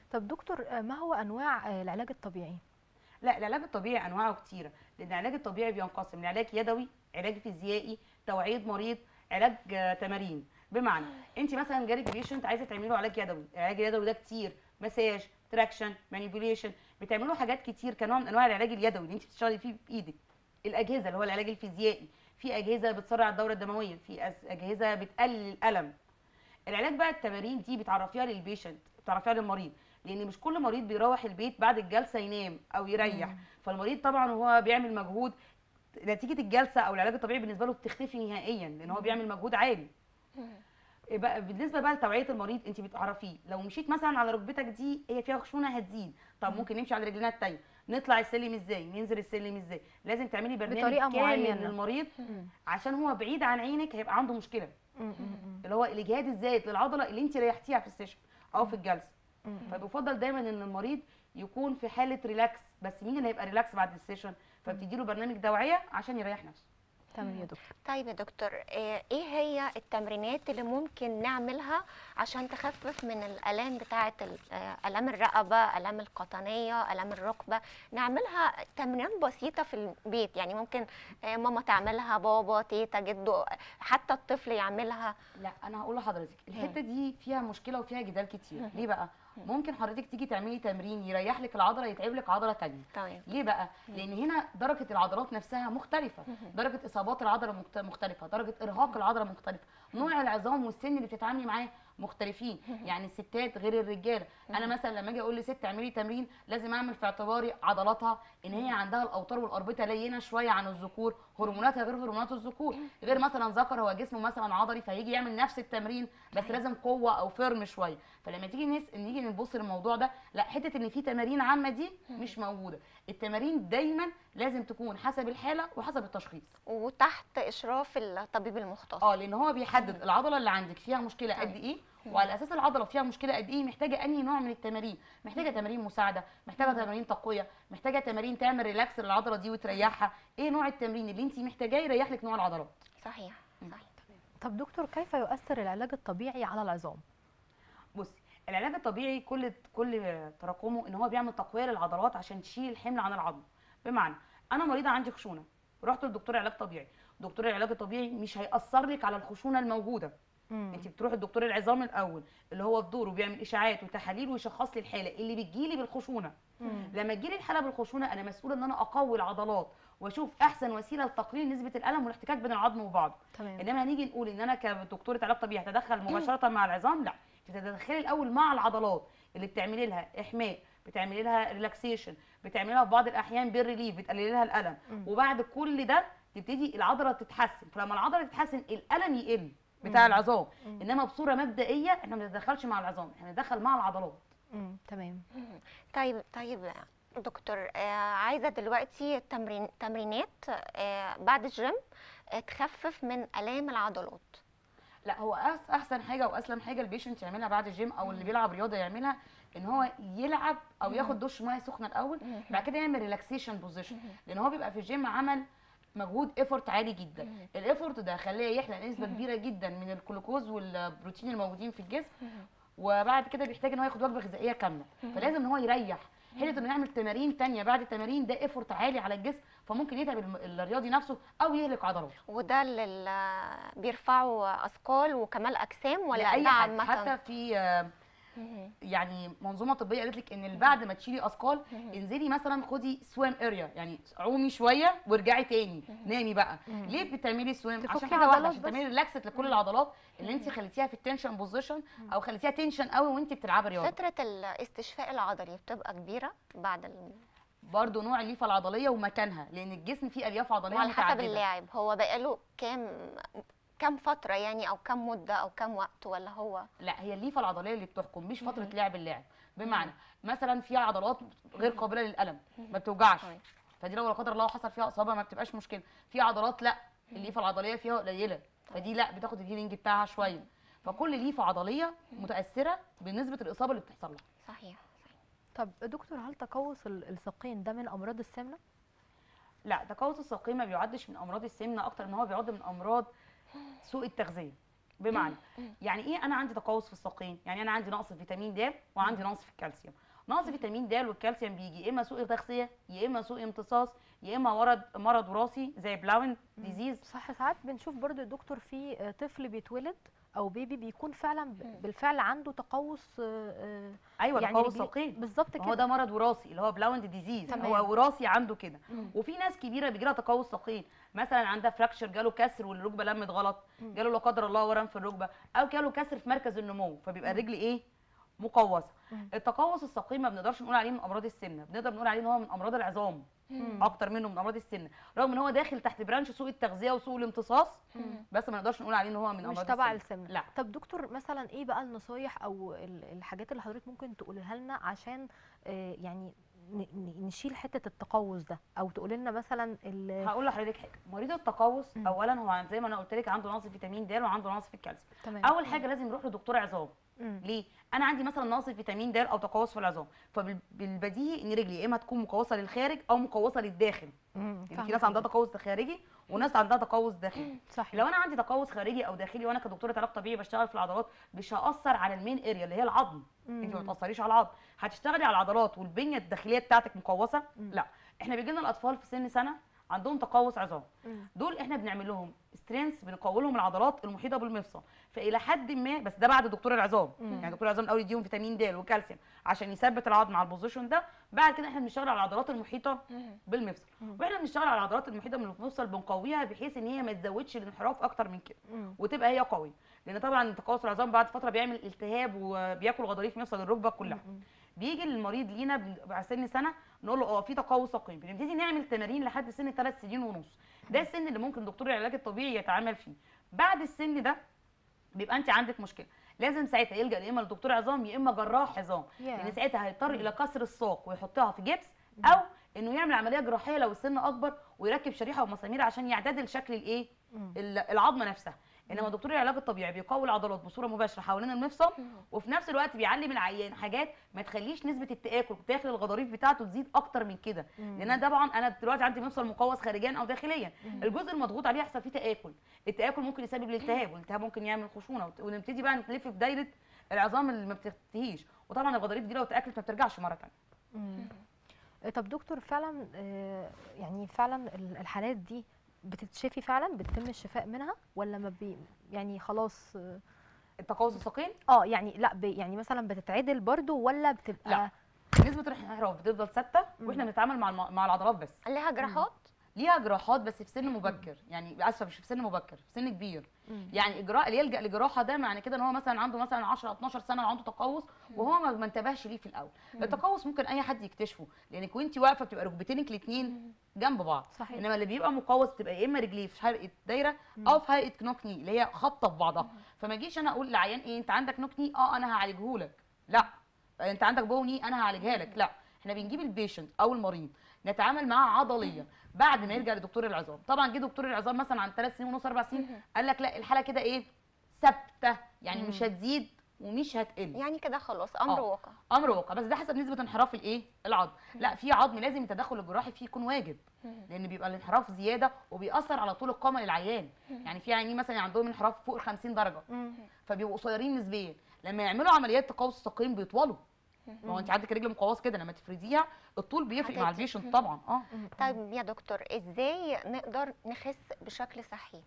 طب دكتور آه، ما هو انواع آه، العلاج الطبيعي لا العلاج الطبيعي انواعه كتيره لان العلاج الطبيعي بينقسم لعلاج يدوي علاج فيزيائي توعيه مريض علاج آه، تمارين بمعنى انت مثلا جالك بيشنت عايزه تعملي له علاج يدوي العلاج اليدوي ده كتير مساج تراكشن مانيبيوليشن بتعملوا حاجات كتير كنوع من انواع العلاج اليدوي اللي انت بتشتغلي فيه بايدك الاجهزه اللي هو العلاج الفيزيائي في اجهزه بتسرع الدوره الدمويه في أس- اجهزه بتقلل الالم العلاج بقى التمارين دي بتعرفيها للبيشنت بتعرفيها للمريض لان مش كل مريض بيروح البيت بعد الجلسه ينام او يريح فالمريض طبعا وهو بيعمل مجهود نتيجه الجلسه او العلاج الطبيعي بالنسبه له بتختفي نهائيا لان هو بيعمل مجهود عالي إيه بقى بالنسبه بقى لتوعيه المريض انت بتعرفيه لو مشيت مثلا على ركبتك دي هي فيها خشونه هتزيد طب ممكن نمشي على رجلنا التانيه نطلع السلم ازاي ننزل السلم ازاي لازم تعملي برنامج بطريقة كامل معينة. للمريض مم. عشان هو بعيد عن عينك هيبقى عنده مشكله مم. مم. اللي هو الاجهاد الزايد للعضله اللي انت ريحتيها في السيشن او في الجلسه مم. فبيفضل دايما ان المريض يكون في حاله ريلاكس بس مين اللي هيبقى ريلاكس بعد السيشن فبتدي له برنامج توعيه عشان يريح نفسه تمام يا دكتور طيب يا دكتور آه، ايه هي التمرينات اللي ممكن نعملها عشان تخفف من الالام بتاعه ال- آه، الام الرقبه الام القطنيه الام الركبه نعملها تمرينات بسيطه في البيت يعني ممكن آه، ماما تعملها بابا تيتا جدو حتى الطفل يعملها لا انا هقول لحضرتك الحته دي فيها مشكله وفيها جدال كتير ليه بقى ممكن حضرتك تيجي تعملي تمرين يريح لك العضله يتعب لك عضله تانية تمام ليه بقى لان هنا درجه العضلات نفسها مختلفه درجه اصابات العضله مخت- مختلفه درجه ارهاق العضله مختلفه نوع العظام والسن اللي بتتعاملي معاه مختلفين يعني الستات غير الرجاله انا مثلا لما اجي اقول لست اعملي تمرين لازم اعمل في اعتباري عضلاتها ان هي عندها الاوتار والاربطه لينه شويه عن الذكور هرموناتها غير هرمونات الذكور غير مثلا ذكر هو جسمه مثلا عضلي فهيجي يعمل نفس التمرين بس لازم قوه او فيرم شويه فلما تيجي نس... نيجي نبص للموضوع ده لا حته ان في تمارين عامه دي مش موجوده التمارين دايما لازم تكون حسب الحاله وحسب التشخيص وتحت اشراف الطبيب المختص اه لان هو بيحدد العضله اللي عندك فيها مشكله قد ايه وعلى اساس العضله فيها مشكله قد ايه محتاجه انهي نوع من التمارين محتاجه تمارين مساعده محتاجه تمارين تقويه محتاجه تمارين تعمل ريلاكس للعضله دي وتريحها ايه نوع التمرين اللي انت محتاجاه يريح لك نوع العضلات صحيح صحيح طب دكتور كيف يؤثر العلاج الطبيعي على العظام بصي العلاج الطبيعي كل كل تراكمه ان هو بيعمل تقويه للعضلات عشان تشيل الحمل عن العظم بمعنى انا مريضه عندي خشونه رحت لدكتور علاج طبيعي دكتور العلاج الطبيعي مش هيأثر لك على الخشونه الموجوده انت بتروحي لدكتور العظام الاول اللي هو بدوره بيعمل اشاعات وتحاليل ويشخص لي الحاله اللي بتجيلي بالخشونه لما تجيلي الحاله بالخشونه انا مسؤوله ان انا اقوي العضلات واشوف احسن وسيله لتقليل نسبه الالم والاحتكاك بين العظم وبعضه تمام انما هنيجي نقول ان انا كدكتوره علاج طبيعي هتدخل مباشره مع العظام لا تتدخلي الاول مع العضلات اللي بتعملي لها احماء بتعملي لها ريلاكسيشن بتعملي لها في بعض الاحيان بالريليف بتقللي لها الالم وبعد كل ده تبتدي العضله تتحسن فلما العضله تتحسن الالم يقل بتاع العظام انما بصوره مبدئيه احنا ما بنتدخلش مع العظام احنا بندخل مع العضلات مم. تمام طيب طيب دكتور آه عايزه دلوقتي تمرين تمرينات آه بعد الجيم آه تخفف من الام العضلات لا هو أس احسن حاجه واسلم حاجه البيشنت يعملها بعد الجيم او اللي بيلعب رياضه يعملها ان هو يلعب او ياخد دش ميه سخنه الاول بعد كده يعمل ريلاكسيشن بوزيشن لان هو بيبقى في الجيم عمل مجهود ايفورت عالي جدا الايفورت ده خليه يحرق نسبه كبيره جدا من الجلوكوز والبروتين الموجودين في الجسم وبعد كده بيحتاج ان هو ياخد وجبه غذائيه كامله فلازم ان هو يريح حته انه يعمل تمارين تانية بعد التمارين ده ايفورت عالي على الجسم فممكن يتعب الم- الرياضي نفسه او يهلك عضلاته وده اللي بيرفعوا اثقال وكمال اجسام ولا لاي ده حد عامه حتى في آه، يعني منظومه طبيه قالت لك ان اللي بعد ما تشيلي اثقال انزلي مثلا خدي سويم اريا يعني عومي شويه وارجعي تاني نامي بقى ليه بتعملي سويم تفكي عشان حاجه واحده عضلات عشان بس. تعملي ريلاكسد لكل العضلات اللي انت خليتيها في التنشن بوزيشن او خليتيها تنشن قوي وانت بتلعبي رياضه فتره الاستشفاء العضلي بتبقى كبيره بعد ال... برضو نوع الليفه العضليه ومكانها لان الجسم فيه الياف عضليه وعلى حسب متعدده اللاعب هو بقاله كام كام فتره يعني او كام مده او كام وقت ولا هو لا هي الليفه العضليه اللي بتحكم مش فتره لعب اللاعب بمعنى مثلا في عضلات غير قابله للالم ما بتوجعش طيب. فدي لو لا قدر الله حصل فيها اصابه ما بتبقاش مشكله في عضلات لا الليفه العضليه فيها قليله فدي لا بتاخد الهيلينج بتاعها شويه فكل ليفه عضليه متاثره بنسبه الاصابه اللي بتحصل لها صحيح طب دكتور هل تقوس ال- الساقين ده من امراض السمنه لا تقوس الساقين ما بيعدش من امراض السمنه اكتر ما هو بيعد من امراض سوء التغذيه بمعنى يعني ايه انا عندي تقوس في الساقين يعني انا عندي نقص في فيتامين د وعندي نقص في الكالسيوم نقص فيتامين د والكالسيوم بيجي يا اما سوء تغذيه يا اما سوء امتصاص يا اما مرض مرض وراثي زي بلاون ديزيز صح ساعات بنشوف برضو يا دكتور في آه، طفل بيتولد او بيبي بيكون فعلا ب- بالفعل عنده تقوس آه، آه، ايوه يعني تقوس رجليه- ساقين بالظبط هو كده ده مرض وراثي اللي هو بلاوند ديزيز تمام. هو وراثي عنده كده مم. وفي ناس كبيره بيجي لها تقوس ساقين مثلا عندها فراكشر جاله كسر والركبه لمت غلط جاله لا قدر الله ورم في الركبه او جاله كسر في مركز النمو فبيبقى الرجل ايه مقوسه مم. التقوس الساقين ما بنقدرش نقول عليه من امراض السمنه بنقدر نقول عليه ان هو من امراض العظام مم. اكتر منه من امراض السمنه رغم ان هو داخل تحت برانش سوء التغذيه وسوء الامتصاص بس ما نقدرش نقول عليه ان هو من مش امراض تبع السمنه السمنه لا طب دكتور مثلا ايه بقى النصايح او ال- الحاجات اللي حضرتك ممكن تقولها لنا عشان آه، يعني ن- ن- نشيل حته التقوس ده او تقول لنا مثلا ال- هقول لحضرتك حاجه مريض التقوس مم. اولا هو زي ما انا قلت لك عنده نقص فيتامين د وعنده نقص في الكالسيوم تمام اول حاجه لازم يروح لدكتور عظام مم. ليه انا عندي مثلا نقص فيتامين د او تقوس في العظام فبالبديهي ان رجلي يا اما تكون مقوسه للخارج او مقوسه للداخل مم. يعني فاهمة في ناس عندها حضرتك. تقوس خارجي وناس عندها تقوس داخلي صحيح لو انا عندي تقوس خارجي او داخلي وانا كدكتوره علاج طبيعي بشتغل في العضلات مش هاثر على المين اريا اللي هي العظم انت ما مم. تاثريش على العظم هتشتغلي على العضلات والبنيه الداخليه بتاعتك مقوسه مم. لا احنا بيجي لنا الاطفال في سن سنه عندهم تقوس عظام مم. دول احنا بنعمل لهم سترينث بنقوي لهم العضلات المحيطه بالمفصل فالى حد ما بس ده بعد دكتور العظام مم. يعني دكتور العظام الاول يديهم فيتامين د وكالسيوم عشان يثبت العظم على البوزيشن ده بعد كده احنا بنشتغل على العضلات المحيطه بالمفصل مم. واحنا بنشتغل على العضلات المحيطه بالمفصل بنقويها بحيث ان هي ما تزودش الانحراف اكتر من كده مم. وتبقى هي قويه لان طبعا تقوس العظام بعد فتره بيعمل التهاب وبياكل غضاريف مفصل الركبه كلها مم. بيجي المريض لينا بن- بعد سن سنه نقول له اه في تقوس ساقين بنبتدي نعمل تمارين لحد سن ثلاث سنين ونص ده السن اللي ممكن دكتور العلاج الطبيعي يتعامل فيه بعد السن ده بيبقى انت عندك مشكله لازم ساعتها يلجا يا اما لدكتور عظام يا اما جراح عظام ياه. لان ساعتها هيضطر الى كسر الساق ويحطها في جبس او انه يعمل عمليه جراحيه لو السن اكبر ويركب شريحه ومسامير عشان يعتدل شكل الايه مم. ال- العظمه نفسها انما دكتور العلاج الطبيعي بيقوي العضلات بصوره مباشره حوالين المفصل وفي نفس الوقت بيعلم العيان حاجات ما تخليش نسبه التاكل داخل الغضاريف بتاعته تزيد اكتر من كده مم. لان أنا طبعا انا دلوقتي عندي مفصل مقوس خارجيا او داخليا الجزء المضغوط عليه يحصل فيه تاكل التاكل ممكن يسبب الالتهاب والالتهاب ممكن يعمل خشونه وت- ونبتدي بقى نلف في دايره العظام اللي ما بتنتهيش وطبعا الغضاريف دي لو اتاكلت ما بترجعش مره ثانيه مم. آه، طب دكتور فعلا آه، يعني فعلا ال- الحالات دي بتتشفي فعلا بتتم الشفاء منها ولا ما بي يعني خلاص اه التقوس الساقين آه، يعني لا بي يعني مثلا بتتعدل برضو ولا بتبقى لا. نسبه الانحراف بتفضل ثابته واحنا مم. بنتعامل مع الم- مع العضلات بس لها جراحات ليها جراحات بس في سن مبكر يعني اسفه مش في سن مبكر في سن كبير مم. يعني اجراء اللي يلجا لجراحه ده معنى كده ان هو مثلا عنده مثلا 10 12 سنه وعنده تقوس وهو ما ما انتبهش ليه في الاول التقوس ممكن اي حد يكتشفه لانك وانت واقفه بتبقى ركبتينك الاثنين جنب بعض صحيح. انما اللي بيبقى مقوس بتبقى يا اما رجليه في حلقه دايره او في هيئه نوك ني اللي هي خابطه في بعضها فما اجيش انا اقول للعيان ايه انت عندك نوك ني اه انا هعالجه لك لا انت عندك بوني انا هعالجها لك لا احنا بنجيب البيشنت او المريض نتعامل معاه عضليا بعد ما يرجع لدكتور العظام طبعا جه دكتور العظام مثلا عن ثلاث سنين ونص اربع سنين قال لك لا الحاله كده ايه ثابته يعني مش هتزيد ومش هتقل يعني كده خلاص امر آه. واقع امر واقع بس ده حسب نسبه انحراف الايه العظم لا في عظم لازم التدخل الجراحي فيه يكون واجب لان بيبقى الانحراف زياده وبيأثر على طول القامه للعيان يعني في عيانين مثلا عندهم انحراف فوق ال 50 درجه مم. فبيبقوا قصيرين نسبيا لما يعملوا عمليات تقوس الساقين بيطولوا ما هو انت عندك رجل مقوس كده لما تفرديها الطول بيفرق مع هتدي. البيشنت طبعا اه طيب يا دكتور ازاي نقدر نخس بشكل صحي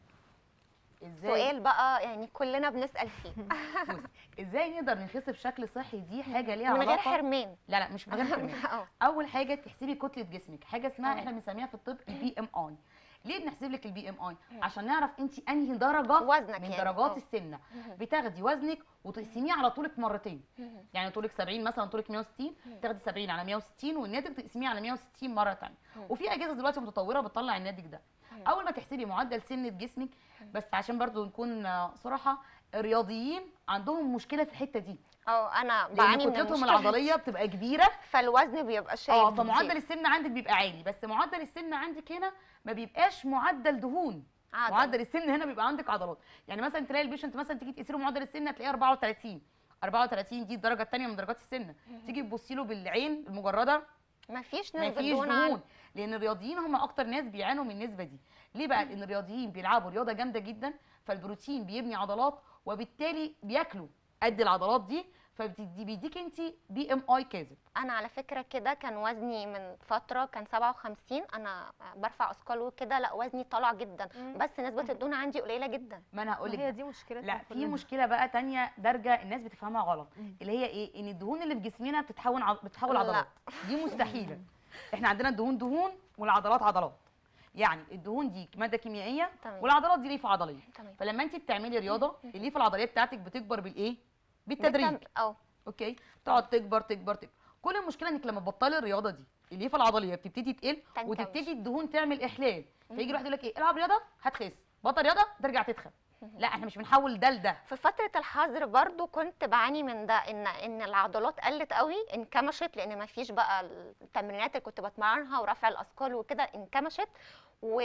ازاي سؤال بقى يعني كلنا بنسال فيه بص، ازاي نقدر نخس بشكل صحي دي حاجه ليها من غير علاقه حرمان لا لا مش من غير حرمان اه اول حاجه تحسبي كتله جسمك حاجه اسمها آه. احنا بنسميها في الطب البي ام اي ليه بنحسب لك البي ام اي عشان نعرف انت انهي درجه وزنك من يعني، درجات آه. السمنه بتاخدي وزنك وتقسميه على طولك مرتين يعني طولك 70 مثلا طولك 160 تاخدي 70 على 160 والناتج تقسميه على 160 مره ثانيه وفي اجهزه دلوقتي متطوره بتطلع الناتج ده اول ما تحسبي معدل سمنه جسمك بس عشان برضو نكون آه، صراحه الرياضيين عندهم مشكله في الحته دي اه انا لان بعاني من كتلتهم المشكلة العضليه بتبقى كبيره فالوزن بيبقى شايف اه فمعدل السمنه عندك بيبقى عالي بس معدل السمنه عندك هنا ما بيبقاش معدل دهون عضل. معدل السمنه هنا بيبقى عندك عضلات يعني مثلا تلاقي البيشنت مثلا تيجي تقيسي له معدل السمنه تلاقيه 34 34 دي الدرجه الثانيه من درجات السمنه تيجي تبصي له بالعين المجرده مفيش ما نسبه فيش دهون دهون عالية. لان الرياضيين هم اكتر ناس بيعانوا من النسبه دي ليه بقى لان الرياضيين بيلعبوا رياضه جامده جدا فالبروتين بيبني عضلات وبالتالي بياكلوا قد العضلات دي فبتدي بيديك انت بي ام اي كاذب انا على فكره كده كان وزني من فتره كان 57 انا برفع اثقال وكده لا وزني طالع جدا مم. بس نسبه الدهون عندي قليله جدا ما انا هقول ما هي لك دي مشكلتنا لا في كلنا. مشكله بقى تانية دارجه الناس بتفهمها غلط مم. اللي هي ايه ان الدهون اللي في جسمنا بتتحول ع... بتتحول لا. عضلات دي مستحيله احنا عندنا الدهون دهون والعضلات عضلات يعني الدهون دي ماده كيميائيه تمام. والعضلات دي ليفه عضليه تمام فلما انت بتعملي رياضه الليفه العضليه بتاعتك بتكبر بالايه بالتدريج بالتم- اه اوكي تقعد تكبر تكبر تكبر كل المشكله انك لما تبطلي الرياضه دي الليفه العضليه بتبتدي تقل تنكمش. وتبتدي الدهون تعمل احلال فيجي واحد يقول لك ايه العب رياضه هتخس بطل رياضه ترجع تتخن لا احنا مش بنحول ده لده في فترة الحظر برضو كنت بعاني من ده ان ان العضلات قلت قوي انكمشت لان ما فيش بقى التمرينات اللي كنت بتمرنها ورفع الاثقال وكده انكمشت و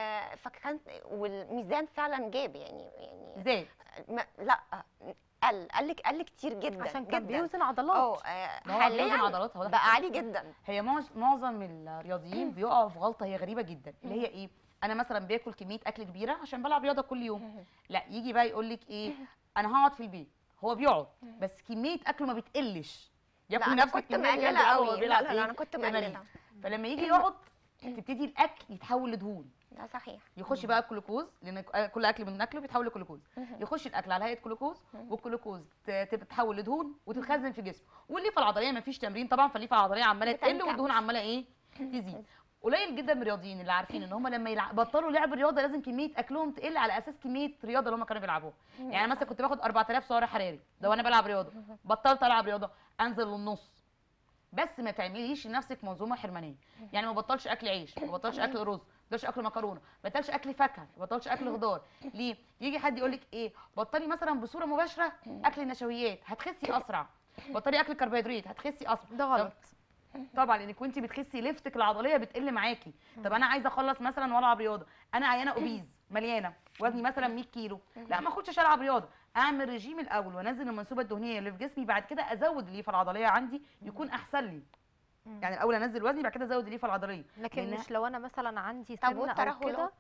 فكان والميزان فعلا جاب يعني يعني زاد ما لا قل قل قل كتير جدا عشان كان جدا بيوزن اه عضلات آه، ما هو بيوزن حاليا عضلات هو ده بقى عالي جدا هي معظ- معظم الرياضيين بيقعوا في غلطه هي غريبه جدا اللي هي ايه انا مثلا باكل كميه اكل كبيره عشان بلعب رياضه كل يوم لا يجي بقى يقول لك ايه انا هقعد في البيت هو بيقعد بس كميه اكله ما بتقلش لا ياكل انا نفس كنت الكمية اللي مقلله بيلعب وهو قوي لا بيلعب لا, لا إيه؟ انا كنت تمارين. مقلله فلما يجي يقعد تبتدي الاكل يتحول لدهون ده صحيح يخش بقى الجلوكوز لان كل اكل من ناكله بيتحول لجلوكوز يخش الاكل على هيئه جلوكوز والجلوكوز ت- تبقى تتحول لدهون وتتخزن في جسمه والليفه العضليه ما فيش تمرين طبعا فالليفه العضليه عماله تقل بتنكمش. والدهون عماله ايه تزيد قليل جدا من الرياضيين اللي عارفين ان هم لما يلع- بطلوا لعب الرياضه لازم كميه اكلهم تقل على اساس كميه رياضه اللي هم كانوا بيلعبوها يعني مثلا كنت باخد 4000 سعر حراري ده وانا بلعب رياضه بطلت العب رياضه انزل للنص بس ما تعمليش لنفسك منظومه حرمانيه يعني ما بطلش اكل عيش ما بطلش اكل رز ما بطلش اكل مكرونه ما بطلش اكل فاكهه ما بطلش اكل خضار ليه يجي حد يقول لك ايه بطلي مثلا بصوره مباشره اكل النشويات هتخسي اسرع بطلي اكل كربوهيدرات هتخسي اسرع ده غلط طبعا لانك وانت بتخسي لفتك العضليه بتقل معاكي طب انا عايزه اخلص مثلا والعب رياضه انا عيانه اوبيز مليانه وزني مثلا 100 كيلو لا ما اخدش العب رياضه اعمل رجيم الاول وانزل المنسوبه الدهنيه اللي في جسمي بعد كده ازود الليفه العضليه عندي يكون احسن لي يعني الاول انزل وزني بعد كده ازود الليفه العضليه لكن لأنها- مش لو انا مثلا عندي طب سمنه او كده والترهلات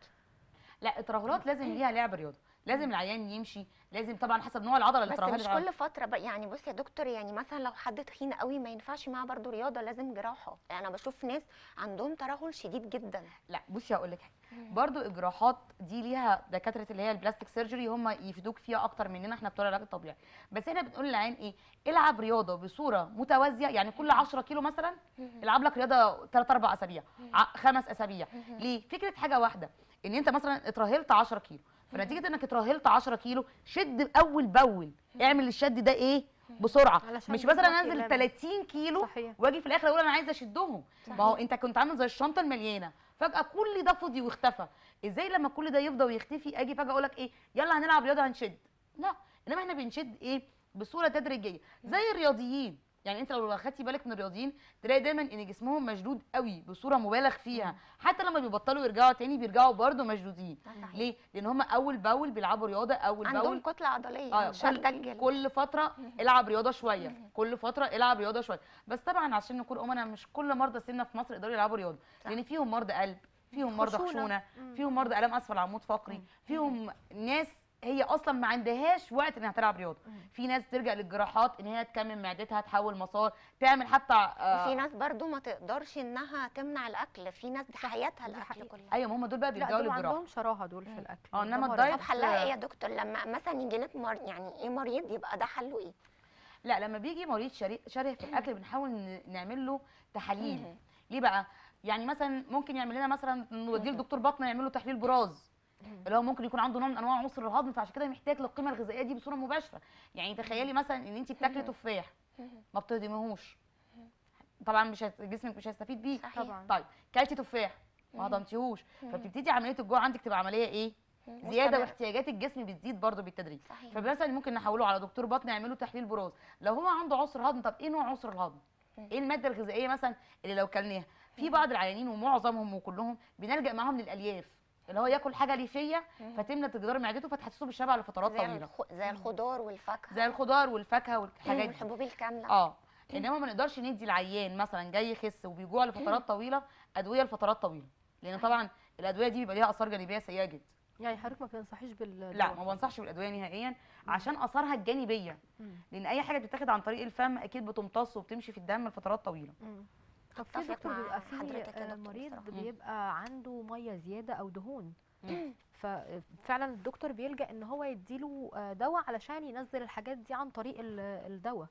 لا الترهلات لازم ليها لعب رياضه لازم العيان يمشي لازم طبعا حسب نوع العضله اللي بس ترهلت مش عليها. كل فتره بقى يعني بص يا دكتور يعني مثلا لو حد تخين قوي ما ينفعش معاه برضو رياضه لازم جراحه يعني انا بشوف ناس عندهم ترهل شديد جدا لا بصي هقول لك حاجه برضو الجراحات دي ليها دكاتره اللي هي البلاستيك سيرجري هم يفيدوك فيها اكتر مننا احنا بتوع العلاج الطبيعي بس احنا بنقول للعيان ايه العب رياضه بصوره متوازيه يعني كل 10 كيلو مثلا العب لك رياضه 3 4 اسابيع ع- خمس اسابيع ليه فكره حاجه واحده ان انت مثلا اترهلت 10 كيلو فنتيجه انك اترهلت 10 كيلو شد اول باول اعمل الشد ده ايه بسرعه علشان مش مثلا بالظبط انزل يلم. 30 كيلو صحيح واجي في الاخر اقول انا عايزه اشدهم ما هو انت كنت عامل زي الشنطه المليانه فجاه كل ده فضي واختفى ازاي لما كل ده يفضى ويختفي اجي فجاه اقول لك ايه يلا هنلعب رياضه هنشد لا انما احنا بنشد ايه بصوره تدريجيه زي الرياضيين يعني انت لو اخدتي بالك من الرياضيين تلاقي دايما ان جسمهم مشدود قوي بصوره مبالغ فيها حتى لما بيبطلوا يرجعوا تاني بيرجعوا برضه مشدودين صحيح. ليه لان هم اول باول بيلعبوا رياضه اول عندهم باول كتله عضليه اه شادة كل, الجلد كل فتره العب رياضه شويه كل فتره العب رياضه شويه بس طبعا عشان نكون امنا مش كل مرضى السمنه في مصر يقدروا يلعبوا رياضه لان فيهم مرضى قلب فيهم مرضى خشونة. خشونه مم. فيهم مرضى الام اسفل عمود فقري فيهم ناس هي اصلا ما عندهاش وقت انها تلعب رياضه في ناس تلجا للجراحات ان هي تكمل معدتها تحول مسار تعمل حتى آه وفي ناس برضو ما تقدرش انها تمنع الاكل في ناس دي حياتها دي الاكل حقيقة. كلها ايوه ما هم دول بقى لا بيلجأوا دول للجراحه عندهم شراهه دول في الاكل اه، انما ده الدايت طب حلها ايه يا دكتور لما مثلا يجي لك مر... يعني ايه مريض يبقى ده حله ايه لا لما بيجي مريض شري- شره في الاكل بنحاول ن- نعمل له تحاليل مم. ليه بقى يعني مثلا ممكن يعمل لنا مثلا نوديه لدكتور بطنه يعمل له تحليل براز اللي هو ممكن يكون عنده نوع من انواع عنصر الهضم فعشان كده محتاج للقيمه الغذائيه دي بصوره مباشره يعني تخيلي مثلا ان انت بتاكلي تفاح ما بتهضميهوش طبعا مش هت- جسمك مش هيستفيد بيه صحيح. طبعا طيب كلتي تفاح ما هضمتيهوش فبتبتدي عمليه الجوع عندك تبقى عمليه ايه زياده مستمرة. واحتياجات الجسم بتزيد برضه بالتدريج صحيح فمثلا ممكن نحوله على دكتور بطن يعمل له تحليل براز لو هو عنده عسر هضم طب ايه نوع عسر الهضم ايه الماده الغذائيه مثلا اللي لو كلناها في بعض العيانين ومعظمهم وكلهم بنلجا معاهم للالياف اللي هو ياكل حاجه ليفيه فتملى جدار معدته فتحسسه بالشبع لفترات زي, طويله الخ... زي الخضار والفاكهه زي الخضار والفاكهه والحاجات دي والحبوب الكامله اه انما ما نقدرش ندي العيان مثلا جاي يخس وبيجوع لفترات طويله ادويه لفترات طويله لان طبعا الادويه دي بيبقى ليها اثار جانبيه سيئه جدا يعني حضرتك ما بتنصحيش بال لا ما بنصحش بالادويه نهائيا عشان اثارها الجانبيه مم. لان اي حاجه بتتاخد عن طريق الفم اكيد بتمتص وبتمشي في الدم لفترات طويله مم. طب في أتفق دكتور مع بيبقى في حضرتك يا آه، دكتور مريض بصراحة. مم. بيبقى عنده ميه زياده او دهون مم. ففعلا الدكتور بيلجأ ان هو يديله آه، دواء علشان ينزل الحاجات دي عن طريق ال- الدواء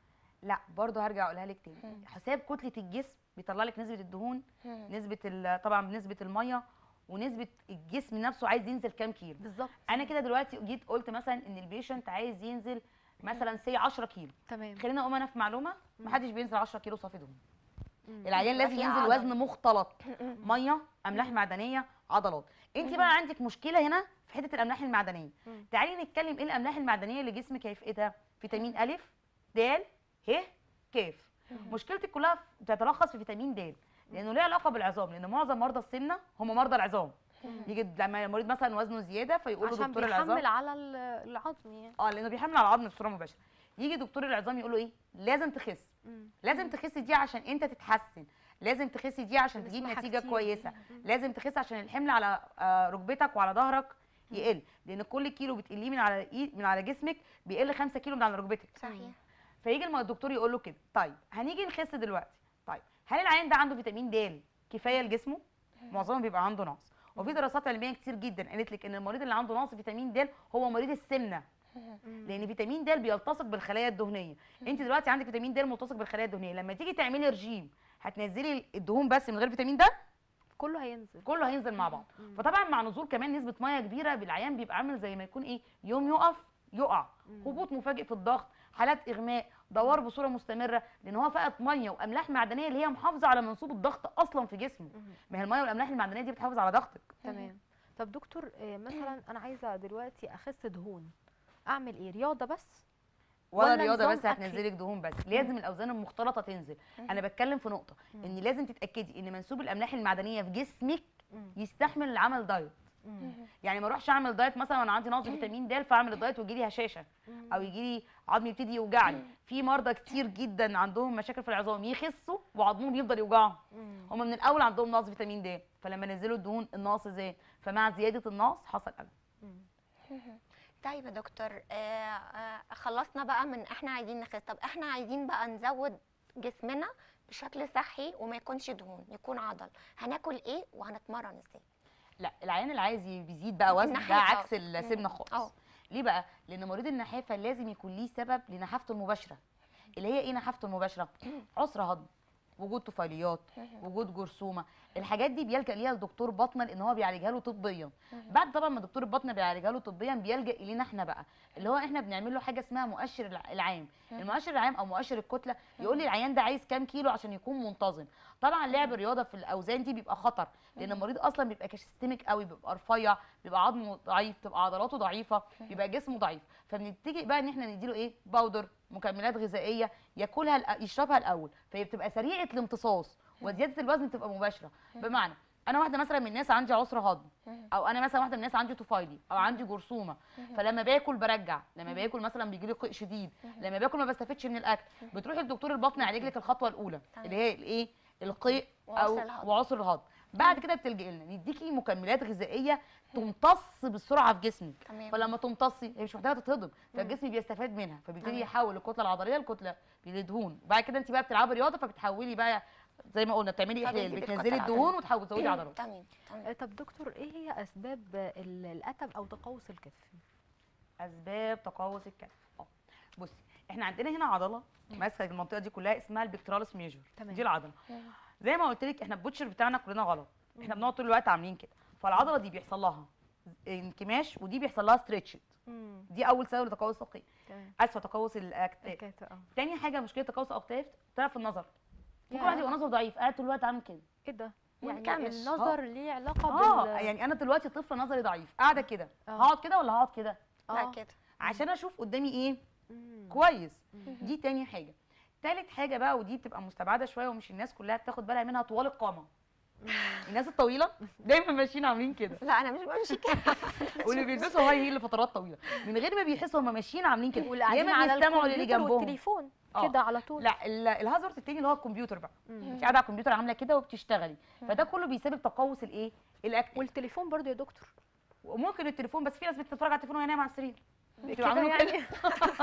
لا برضه هرجع اقولها لك تاني مم. حساب كتله الجسم بيطلع لك نسبه الدهون مم. نسبه ال- طبعا نسبه الميه ونسبه الجسم نفسه عايز ينزل كام كيلو بالظبط انا كده دلوقتي جيت قلت مثلا ان البيشنت عايز ينزل مثلا سي 10 كيلو تمام خلينا اقوم انا في معلومه مم. محدش بينزل 10 كيلو صافي دهون مم. العيان يبقى لازم في ينزل عضل. وزن مختلط ميه املاح معدنيه عضلات انت مم. بقى عندك مشكله هنا في حته الاملاح المعدنيه مم. تعالي نتكلم ايه الاملاح المعدنيه اللي جسمك هيفقدها فيتامين ا د ه ك مشكلتك كلها بتتلخص في فيتامين د لانه ليه علاقه بالعظام لان معظم مرضى السمنه هم مرضى العظام يجي لما المريض مثلا وزنه زياده فيقول له عشان دكتور العظام بيحمل على ال- العظم يعني اه لانه بيحمل على العظم بصوره مباشره يجي دكتور العظام يقول له ايه لازم تخس مم. لازم تخسي دي عشان انت تتحسن لازم تخسي دي عشان تجيب بنسمعها نتيجه كتير. كويسه مم. لازم تخسي عشان الحمل على آه، ركبتك وعلى ظهرك يقل لان كل كيلو بتقليه من على ايد من على جسمك بيقل 5 كيلو من على ركبتك صحيح فيجي الم- الدكتور يقول له كده طيب هنيجي نخس دلوقتي طيب هل العيان ده عنده فيتامين د كفايه لجسمه معظمهم بيبقى عنده نقص وفي دراسات علميه كتير جدا قالت لك ان المريض اللي عنده نقص فيتامين د هو مريض السمنه مم. لان فيتامين د بيلتصق بالخلايا الدهنيه انت دلوقتي عندك فيتامين د ملتصق بالخلايا الدهنيه لما تيجي تعملي رجيم هتنزلي الدهون بس من غير فيتامين د كله هينزل كله هينزل مع بعض مم. فطبعا مع نزول كمان نسبه ميه كبيره بالعيان بيبقى عامل زي ما يكون ايه يوم يقف يقع مم. هبوط مفاجئ في الضغط حالات اغماء دوار بصوره مستمره لان هو فقد ميه واملاح معدنيه اللي هي محافظه على منسوب الضغط اصلا في جسمه مم. ما هي الميه والاملاح المعدنيه دي بتحافظ على ضغطك تمام طب دكتور آه، مثلا انا عايزه دلوقتي اخس دهون اعمل ايه رياضه بس ولا ولا رياضه نظام بس أكل؟ هتنزلك دهون بس لازم الاوزان المختلطه تنزل انا بتكلم في نقطه ان لازم تتاكدي ان منسوب الاملاح المعدنيه في جسمك مم. يستحمل العمل دايت مم. يعني ما اروحش اعمل دايت مثلا وانا عندي نقص فيتامين د فاعمل الدايت ويجي لي هشاشه مم. او يجي لي عظمي يبتدي يوجعني في مرضى كتير جدا عندهم مشاكل في العظام يخسوا وعظمهم يفضل يوجعهم مم. هم من الاول عندهم نقص فيتامين د فلما نزلوا الدهون النقص زاد فمع زياده النقص حصل الم مم. طيب يا دكتور آه آه خلصنا بقى من احنا عايزين نخس طب احنا عايزين بقى نزود جسمنا بشكل صحي وما يكونش دهون يكون عضل هناكل ايه وهنتمرن ازاي لا العيان اللي عايز بيزيد بقى وزن ده النحافة. عكس السمنه خالص اه. ليه بقى لان مريض النحافه لازم يكون ليه سبب لنحافته المباشره اللي هي ايه نحافته المباشره عسر هضم وجود طفيليات وجود جرثومه الحاجات دي بيلجا ليها الدكتور بطنه لان هو بيعالجها له طبيا بعد طبعا ما دكتور البطنه بيعالجها له طبيا بيلجا الينا احنا بقى اللي هو احنا بنعمل له حاجه اسمها مؤشر الع- العام المؤشر العام او مؤشر الكتله يقول لي العيان ده عايز كام كيلو عشان يكون منتظم طبعا لعب الرياضه في الاوزان دي بيبقى خطر لان المريض اصلا بيبقى كشستمك قوي بيبقى رفيع بيبقى عظمه ضعيف بتبقى عضلاته ضعيفه بيبقى جسمه ضعيف فبنتجه بقى ان احنا نديله ايه باودر مكملات غذائيه ياكلها الأ- يشربها الاول فهي بتبقى سريعه الامتصاص وزياده الوزن بتبقى مباشره بمعنى انا واحده مثلا من الناس عندي عسر هضم او انا مثلا واحده من الناس عندي طفيلي او عندي جرثومه فلما باكل برجع لما باكل مثلا بيجي لي قيء شديد لما باكل ما بستفدش من الاكل بتروحي للدكتور البطن يعالج لك الخطوه الاولى تمام. اللي هي الايه القيء او وعسر الهضم. وعسر الهضم بعد كده بتلجئي لنا نديكي مكملات غذائيه تمتص بسرعه في جسمك تمام. فلما تمتصي هي مش محتاجه تتهضم فالجسم بيستفاد منها فبيبتدي تمام. يحول الكتله العضليه لكتله لدهون بعد كده انت بقى بتلعبي رياضه فبتحولي بقى زي ما قلنا بتعملي احلال فبيزيد بتنزلي الكتلة الدهون العضلية. وتحولي تزودي عضلات تمام تمام آه، طب دكتور ايه هي اسباب ال- الاتب او تقوس الكتف اسباب تقوس الكتف اه بصي احنا عندنا هنا عضله ماسكه المنطقه دي كلها اسمها البكترالس ميجور تمام. دي العضله زي ما قلت لك احنا البوتشر بتاعنا كلنا غلط احنا بنقعد طول الوقت عاملين كده فالعضله دي بيحصل لها انكماش ودي بيحصل لها ستريتش امم دي اول سبب لتقوس القيء تمام اسفه تقوس الاكتاف الكتف اه تاني حاجه مشكله تقوس الاكتاف طلع في النظر ممكن يا. واحد يبقى نظره ضعيف قاعد طول الوقت عامل كده ايه ده يعني منكمش. النظر ليه علاقه اه بال يعني انا دلوقتي طفل نظري ضعيف قاعده كده آه. هقعد كده ولا هقعد كده لا آه. كده عشان اشوف قدامي ايه مم. كويس دي تاني حاجه تالت حاجه بقى ودي بتبقى مستبعده شويه ومش الناس كلها بتاخد بالها منها طوال القامه الناس الطويله دايما ماشيين عاملين كده لا انا مش بمشي كده واللي بيلبسوا هاي هيل لفترات طويله من غير ما بيحسوا هم ماشيين عاملين كده واللي يا قاعدين اما على بيستمعوا للي الكمبيوتر جنبهم والتليفون آه. كده على طول لا ال- الهازارد التاني اللي هو الكمبيوتر بقى مم. انت قاعده على الكمبيوتر عامله كده وبتشتغلي فده كله بيسبب تقوس الايه الاكتاف والتليفون برضو يا دكتور وممكن التليفون بس في ناس بتتفرج على التليفون وهي نايمه على السرير بتبقى كده عاملين كده. يعني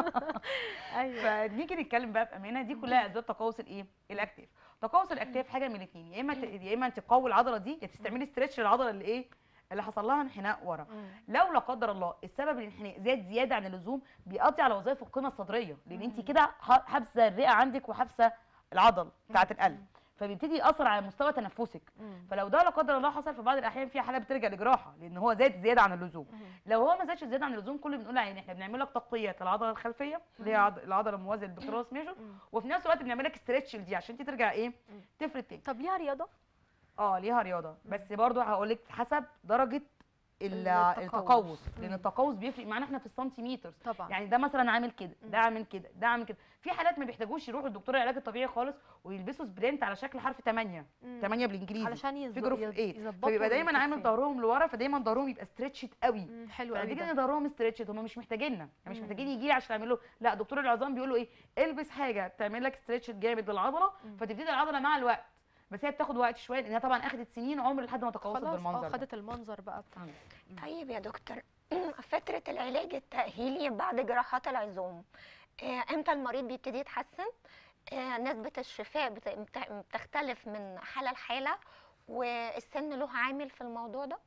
ايوه فنيجي نتكلم بقى بامانه دي كلها اسباب تقوس الايه الاكتاف تقوس الاكتاف حاجه من الاثنين يا اما ت- يا اما انت تقوي العضله دي يا تستعملي ستريتش للعضله اللي ايه اللي حصل لها انحناء ورا مم. لو لا قدر الله السبب الانحناء زاد زياده عن اللزوم بيقضي على وظائف القيمه الصدريه لان انت كده ح- حابسه الرئه عندك وحابسه العضل بتاعه القلب فبيبتدي ياثر على مستوى تنفسك مم. فلو ده لا قدر الله حصل في بعض الاحيان في حالات بترجع لجراحه لان هو زاد زياده عن اللزوم مم. لو هو ما زادش زياده عن اللزوم كل اللي بنقول عليه ان احنا بنعمل لك تقويه العضله الخلفيه اللي هي عض- العضله الموازيه للبكتيريوس ميجور مم. وفي نفس الوقت بنعمل لك ستريتش دي عشان انت ترجع ايه مم. تفرد تاني طب ليها رياضه اه ليها رياضه بس برضو هقول لك حسب درجه ال- التقوس. التقوس لان مم. التقوس بيفرق معانا احنا في السنتيمتر طبعا يعني ده مثلا عامل كده مم. ده عامل كده ده عامل كده في حالات ما بيحتاجوش يروحوا لدكتور العلاج الطبيعي خالص ويلبسوا سبرنت على شكل حرف 8 مم. 8 بالانجليزي علشان يز- في جروب يز- ايه يظبطوا فبيبقى دايما عامل الكتفين. ظهرهم لورا فدايما ظهرهم يبقى ستريتشد قوي مم، حلو قوي فنتيجه ده ان ظهرهم ستريتشد هم مش محتاجيننا يعني مش مم. محتاجين يجي لي عشان اعمل له لا دكتور العظام بيقول له ايه البس حاجه تعمل لك ستريتشد جامد للعضله مم. فتبتدي العضله مع الوقت بس هي بتاخد وقت شويه لانها طبعا اخدت سنين عمر لحد ما تقوست خلاص بالمنظر اه ده. خدت المنظر بقى بتاع طيب يا دكتور فترة العلاج التأهيلي بعد جراحات العظام آه، امتى المريض بيبتدي يتحسن آه، نسبة الشفاء بت- بت- بتختلف من حالة لحالة والسن له عامل في الموضوع ده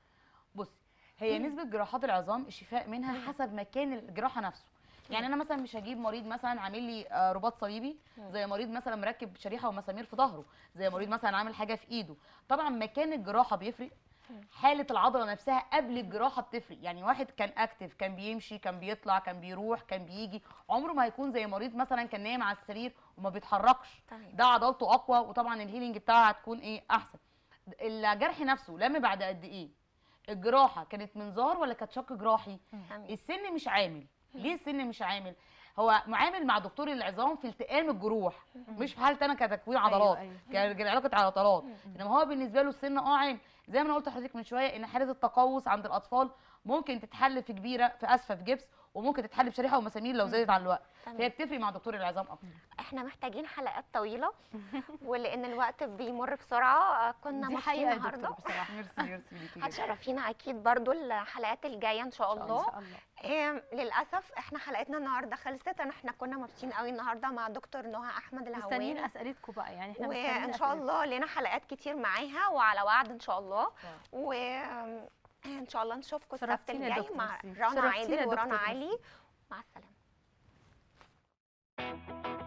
بصي هي نسبه جراحات العظام الشفاء منها حسب مكان الجراحه نفسه يعني انا مثلا مش هجيب مريض مثلا عامل لي آه، رباط صليبي زي مريض مثلا مركب شريحه ومسامير في ظهره زي مريض مثلا عامل حاجه في ايده طبعا مكان الجراحه بيفرق حاله العضله نفسها قبل الجراحه بتفرق يعني واحد كان اكتف كان بيمشي كان بيطلع كان بيروح كان بيجي عمره ما هيكون زي مريض مثلا كان نايم على السرير وما بيتحركش تمام. ده عضلته اقوى وطبعا الهيلينج بتاعها هتكون ايه احسن الجرح نفسه لم بعد قد ايه الجراحه كانت منظار ولا كانت شق جراحي تمام. السن مش عامل ليه السن مش عامل هو معامل مع دكتور العظام في التئام الجروح مش في حاله انا كتكوين عضلات أيوة. ك- كعلاقه عضلات انما هو بالنسبه له السن اه عامل زي ما انا قلت لحضرتك من شويه ان حاله التقوس عند الاطفال ممكن تتحل في كبيره في اسفه في جبس وممكن تتحل بشريحه ومسامير لو زادت على الوقت تمام. فهي بتفرق مع دكتور العظام اكتر احنا محتاجين حلقات طويلة ولان الوقت بيمر بسرعة آه، كنا دي مبسوطين حقيقه يا النهاردة دكتور بصراحه ميرسي ميرسي ليكي جدا. هتشرفينا اكيد برضو الحلقات الجاية ان شاء ان الله شاء الله إيه للاسف احنا حلقتنا النهارده خلصت انا احنا كنا مبسوطين قوي النهارده مع دكتور نهى احمد مستنيين الهواري اسئلتكم بقى يعني احنا مستنيين وان شاء أسئلتكم. الله لنا حلقات كتير معاها وعلى وعد ان شاء الله شاء وان شاء الله نشوفكم السبت شرفتينا يا الجاي دكتور، مع ميرسي. رنا شرفتينا يا عادل ورنا دكتور، علي ميرسي. مع السلامه